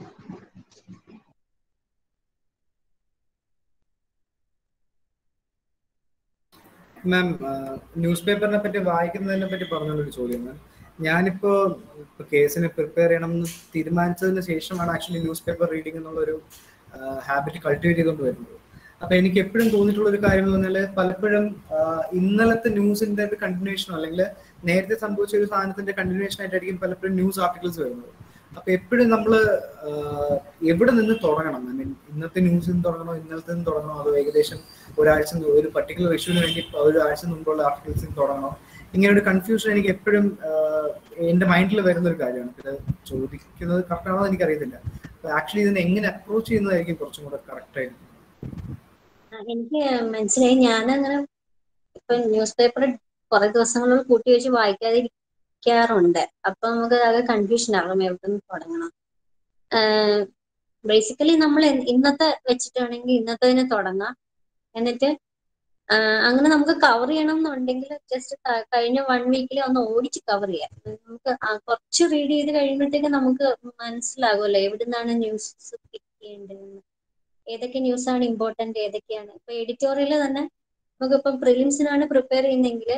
മാം ന്യൂസ് പേപ്പറിനെ പറ്റി വായിക്കുന്നതിനെ പറ്റി പറഞ്ഞൊരു ചോദ്യം മാം ഞാനിപ്പോ ഇപ്പൊ കേസിന് പ്രിപ്പയർ ചെയ്യണം എന്ന് തീരുമാനിച്ചതിന് ശേഷമാണ് ആക്ച്വലി ന്യൂസ് പേപ്പർ റീഡിംഗ് എന്നുള്ള ഒരു ഹാബിറ്റ് കൾട്ടിവേറ്റ് ചെയ്തുകൊണ്ട് വരുന്നത് അപ്പൊ എനിക്ക് എപ്പോഴും തോന്നിയിട്ടുള്ള ഒരു കാര്യം എന്ന് പറഞ്ഞാൽ പലപ്പോഴും ആ, ഇന്നലത്തെ ന്യൂസിന്റെ ഒരു കണ്ടിന്യൂഷനോ അല്ലെങ്കിൽ നേരത്തെ സംഭവിച്ച ഒരു സാധനത്തിന്റെ കണ്ടിന്യൂഷൻ ആയിട്ടായിരിക്കും പലപ്പോഴും ന്യൂസ് ആർട്ടിക്കിൾസ് വരുന്നത് അപ്പൊ എപ്പോഴും നമ്മൾ എവിടെ നിന്ന് തുടങ്ങണം ഐ മീൻ ഇന്നത്തെ ന്യൂസിൽ നിന്ന് തുടങ്ങണോ ഇന്നലത്തെ നിന്ന് തുടങ്ങണോ അതോ ഏകദേശം ഒരാഴ്ച മുമ്പ് ഒരു പർട്ടിക്കുലർ ഇഷ്യൂവിന് വേണ്ടി ഒരു ആഴ്ച മുമ്പുള്ള ആർട്ടിക്കിൾസിൽ നിന്ന് തുടങ്ങണോ ഇങ്ങനെ ഒരു കൺഫ്യൂഷൻ എനിക്ക് എപ്പോഴും എന്റെ മൈൻഡിൽ വരുന്ന ഒരു കാര്യമാണ് ഇത് ചോദിക്കുന്നത് കറക്റ്റ് ആണോ എന്ന് എനിക്കറിയത്തില്ല ആക്ച്വലി ഇതിനെ എങ്ങനെ അപ്രോച്ച് ചെയ്യുന്നതായിരിക്കും കുറച്ചും കൂടെ കറക്റ്റ് ആയിട്ട് ആ, എനിക്ക് മനസ്സിലായി ഞാൻ അങ്ങനെ ഇപ്പൊ ന്യൂസ് പേപ്പർ കുറെ ദിവസങ്ങൾ കൂട്ടി വെച്ച് വായിക്കാതിരിക്കാറുണ്ട് അപ്പൊ നമുക്ക് ആകെ കൺഫ്യൂഷൻ ആകും എവിടെ നിന്ന് തുടങ്ങണം ബേസിക്കലി നമ്മൾ എൻ- ഇന്നത്തെ വെച്ചിട്ടാണെങ്കിൽ ഇന്നത്തെ തുടങ്ങാം എന്നിട്ട് ആ, അങ്ങനെ നമുക്ക് കവർ ചെയ്യണം എന്നുണ്ടെങ്കിൽ ജസ്റ്റ് കഴിഞ്ഞ വൺ വീക്കിൽ ഒന്ന് ഓടിച്ച് കവർ ചെയ്യാം നമുക്ക് ആ കുറച്ച് റീഡ് ചെയ്ത് കഴിയുമ്പോഴത്തേക്ക് നമുക്ക് മനസ്സിലാകുമല്ലോ എവിടെ നിന്നാണ് ന്യൂസ് പിക്ക് ചെയ്യേണ്ടതെന്ന് ഏതൊക്കെ ന്യൂസ് ആണ് ഇമ്പോർട്ടന്റ് ഏതൊക്കെയാണ് ഇപ്പൊ എഡിറ്റോറിയൽ തന്നെ നമുക്കിപ്പം പ്രിലിംസിനാണ് പ്രിപ്പയർ ചെയ്യുന്നതെങ്കിൽ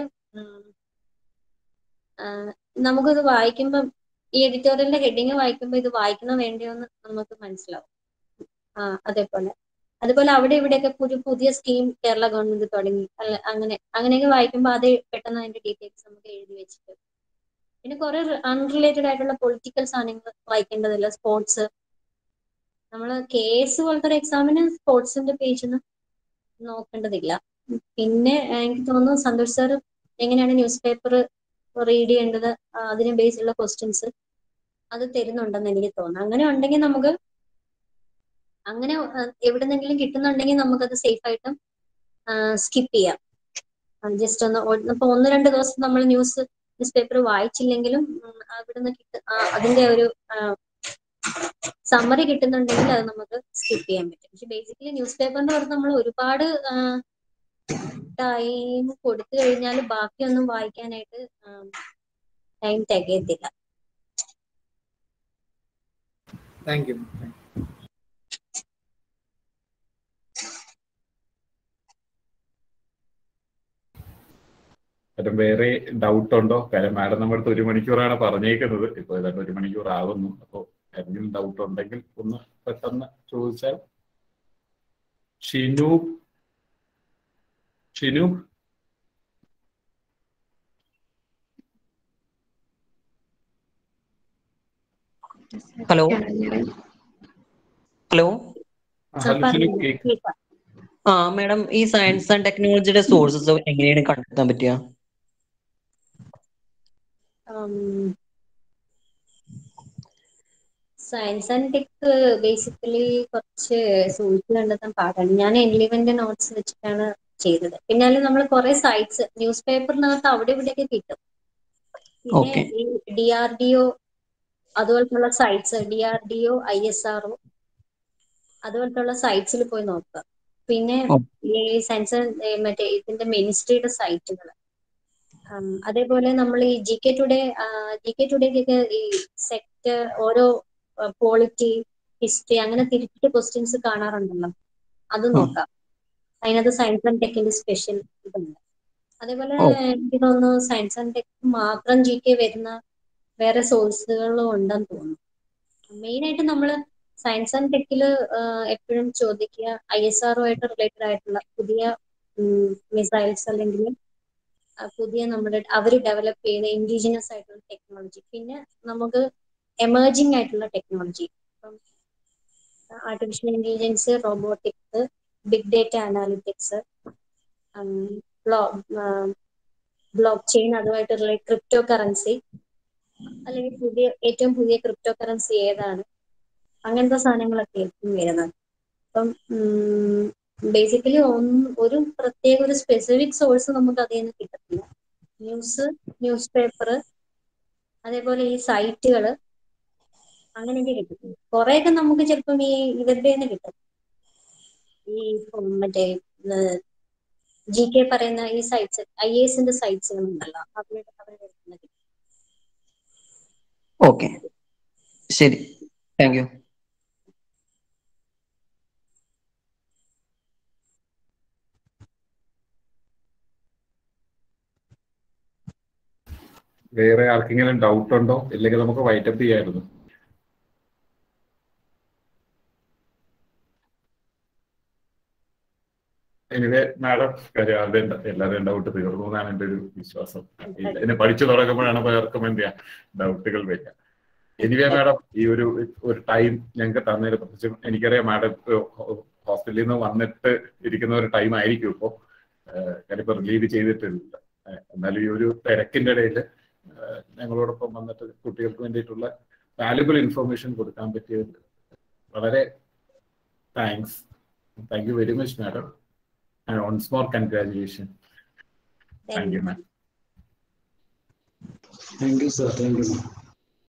നമുക്കത് വായിക്കുമ്പം ഈ എഡിറ്റോറിയലിന്റെ ഹെഡിങ് വായിക്കുമ്പോൾ ഇത് വായിക്കണോ വേണ്ടയോ എന്ന് നമുക്ക് മനസ്സിലാവും ആ അതേപോലെ അതുപോലെ അവിടെ ഇവിടെയൊക്കെ പുതിയ പുതിയ സ്കീം കേരള ഗവൺമെന്റ് തുടങ്ങി അല്ല അങ്ങനെ അങ്ങനെയൊക്കെ വായിക്കുമ്പോൾ അത് പെട്ടെന്ന് അതിന്റെ ഡീറ്റെയിൽസ് നമുക്ക് എഴുതി വെച്ചിട്ട് പിന്നെ കുറെ അൺറിലേറ്റഡ് ആയിട്ടുള്ള പൊളിറ്റിക്കൽ സാധനങ്ങൾ വായിക്കേണ്ടതില്ല സ്പോർട്സ് നമ്മൾ കെ എസ് പോലത്തെ ഒരു എക്സാമിന് സ്പോർട്സിന്റെ പേജൊന്നും നോക്കേണ്ടതില്ല പിന്നെ എനിക്ക് തോന്നുന്നു സന്തോഷ് സാർ എങ്ങനെയാണ് ന്യൂസ് പേപ്പർ റീഡ് ചെയ്യേണ്ടത് ആ, അതിനെ ബേസ് ഉള്ള ക്വസ്റ്റ്യൻസ് അത് തരുന്നുണ്ടെന്ന് എനിക്ക് തോന്നുന്നു അങ്ങനെ ഉണ്ടെങ്കിൽ നമുക്ക് അങ്ങനെ എവിടെന്നെങ്കിലും കിട്ടുന്നുണ്ടെങ്കിൽ നമുക്കത് സേഫ് ആയിട്ട് സ്കിപ്പ് ചെയ്യാം ജസ്റ്റ് ഒന്ന് ഒ- ഇപ്പൊ ഒന്ന് രണ്ട് ദിവസം നമ്മൾ ന്യൂസ് ന്യൂസ് പേപ്പർ വായിച്ചില്ലെങ്കിലും ഉം, അവിടുന്ന് കിട്ട ആ, അതിന്റെ ഒരു സമ്മറി കിട്ടുന്നുണ്ടെങ്കിൽ അത് നമുക്ക് സ്കിപ്പ് ചെയ്യാൻ പറ്റും പക്ഷെ ബേസിക്കലി ന്യൂസ് പേപ്പർ എന്ന് പറഞ്ഞാൽ നമ്മൾ ഒരുപാട് ടൈം കൊടുത്തു കഴിഞ്ഞാൽ ബാക്കിയൊന്നും വായിക്കാനായിട്ട് ടൈം തികയത്തില്ല താങ്ക് യു കാര്യം വേറെ ഡൗട്ട് ഉണ്ടോ കാര്യം മാഡം നമ്മുടെ അടുത്ത് ഒരു മണിക്കൂറാണ് പറഞ്ഞേക്കുന്നത് ഇപ്പൊ ഏതാണ്ട് ഒരു മണിക്കൂർ ആകുന്നു അപ്പോൾ എന്തെങ്കിലും ഡൗട്ട് ഉണ്ടെങ്കിൽ ഒന്ന് പെട്ടെന്ന് ചോദിച്ചാൽ Shinu Shinu hello hello hello Shinu കേക്ക് കേൾക്കാം ആ മാഡം ഈ സയൻസ് ആൻഡ് ടെക്നോളജിയുടെ സോഴ്സസ് എങ്ങനെയാണ് കണ്ടെത്താൻ പറ്റുക സയൻസ് ആൻഡ് ടെക് ബേസിക്കലി കുറച്ച് സോഴ്സ് കണ്ടെത്താൻ പാടാണ് ഞാൻ എൻലിവന്റെ നോട്ട്സ് വെച്ചിട്ടാണ് ചെയ്തത് പിന്നെ അതിൽ നമ്മൾ കുറെ സൈറ്റ്സ് ന്യൂസ് പേപ്പറിനകത്ത് അവിടെ ഇവിടെയൊക്കെ കിട്ടും പിന്നെ Okay. ഈ ഡി ആർ ഡി ഒ അതുപോലത്തുള്ള sites D R D O I S R O അതുപോലത്തുള്ള സൈറ്റ്സിൽ പോയി നോക്കുക പിന്നെ ഓ. ഈ സയൻസ് മറ്റേ ഇതിന്റെ മിനിസ്ട്രിയുടെ സൈറ്റുകൾ അതേപോലെ നമ്മൾ ഈ G K today G K ടുഡേക്കൊക്കെ ഈ സെക്ടർ ഓരോ പോളിറ്റി ഹിസ്റ്ററി അങ്ങനെ തിരിച്ചിട്ട് ക്വസ്റ്റ്യൻസ് കാണാറുണ്ടല്ലോ അത് ഉം. നോക്കാം അതിനകത്ത് സയൻസ് ആൻഡ് ടെക്കിന്റെ സ്പെഷ്യൽ ഇതുണ്ട് അതേപോലെ ഓ. എനിക്ക് തോന്നുന്നു സയൻസ് ആൻഡ് ടെക് മാത്രം ജി കെ വരുന്ന വേറെ സോഴ്സുകളും ഉണ്ടെന്ന് തോന്നുന്നു മെയിൻ ആയിട്ട് നമ്മൾ സയൻസ് ആൻഡ് ടെക്കിൽ എപ്പോഴും ചോദിക്കുക ഐ എസ് ആർ ആയിട്ട് റിലേറ്റഡ് ആയിട്ടുള്ള പുതിയ മിസൈൽസ് അല്ലെങ്കിൽ ആ, പുതിയ നമ്മുടെ അവർ ഡെവലപ്പ് ചെയ്യുന്ന ഇൻഡിജിനസ് ആയിട്ടുള്ള ടെക്നോളജി പിന്നെ നമുക്ക് എമേർജിംഗ് ആയിട്ടുള്ള ടെക്നോളജി ഇപ്പം artificial intelligence robotics big data analytics blockchain അതുമായിട്ട് റിലേറ്റ് ക്രിപ്റ്റോ കറൻസി അല്ലെങ്കിൽ പുതിയ ഏറ്റവും പുതിയ ക്രിപ്റ്റോ കറൻസി ഏതാണ് അങ്ങനത്തെ സാധനങ്ങളൊക്കെ ആയിരിക്കും വരുന്നത് അപ്പം ബേസിക്കലി ഒരു പ്രത്യേക ഒരു സ്പെസിഫിക് സോഴ്സ് നമുക്ക് അതിൽ നിന്ന് കിട്ടത്തില്ല ന്യൂസ് ന്യൂസ് പേപ്പർ അതേപോലെ ഈ സൈറ്റുകൾ അങ്ങനെയൊക്കെ കിട്ടും കുറെയൊക്കെ നമുക്ക് ചിലപ്പം ഈ ഇവരുടെ തന്നെ കിട്ടും ഈ ഇപ്പം മറ്റേ ജി കെ പറയുന്ന ഈ സൈറ്റ്സ് ഐ എസിന്റെ സൈറ്റ്സുകൾ ഉണ്ടല്ലോ അവരുടെ അവരുടെ അടുത്ത് നിന്ന് കിട്ടും. ഓക്കെ ശരി താങ്ക് യു വേറെ ആർക്കെങ്കിലും ഡൗട്ട് ഉണ്ടോ ഇല്ലെങ്കിൽ നമുക്ക് വൈറ്റപ്പ് ചെയ്യായിരുന്നു എനിവേ മാഡം കാര്യം ആരുടെയും എല്ലാവരുടെയും ഡൗട്ട് തീർന്നു എന്നാണ് എൻ്റെ ഒരു വിശ്വാസം ഇല്ല, എന്നെ പഠിച്ചു തുടങ്ങുമ്പോഴാണ് പലർക്കും എന്ത് ചെയ്യാം ഡൗട്ടുകൾ വരിക എനിവേ മാഡം ഈ ഒരു ഒരു ടൈം ഞങ്ങൾക്ക് തന്നതിന് പ്രത്യേകിച്ചും എനിക്കറിയാം മാഡം ഹോസ്പിറ്റലിൽ നിന്ന് വന്നിട്ട് ഇരിക്കുന്ന ഒരു ടൈം ആയിരിക്കും ഇപ്പോൾ കാര്യം ഇപ്പൊ റിലീവ് ചെയ്തിട്ടില്ല ഏഹ് എന്നാലും ഈ ഒരു തിരക്കിന്റെ ഇടയിൽ ഞങ്ങളോടൊപ്പം വന്നിട്ട് കുട്ടികൾക്ക് വേണ്ടിയിട്ടുള്ള വാല്യുബിൾ ഇൻഫർമേഷൻ കൊടുക്കാൻ പറ്റിയത് വളരെ thanks thank you very much madam and once more congratulation thank you ma'am thank you sir thank U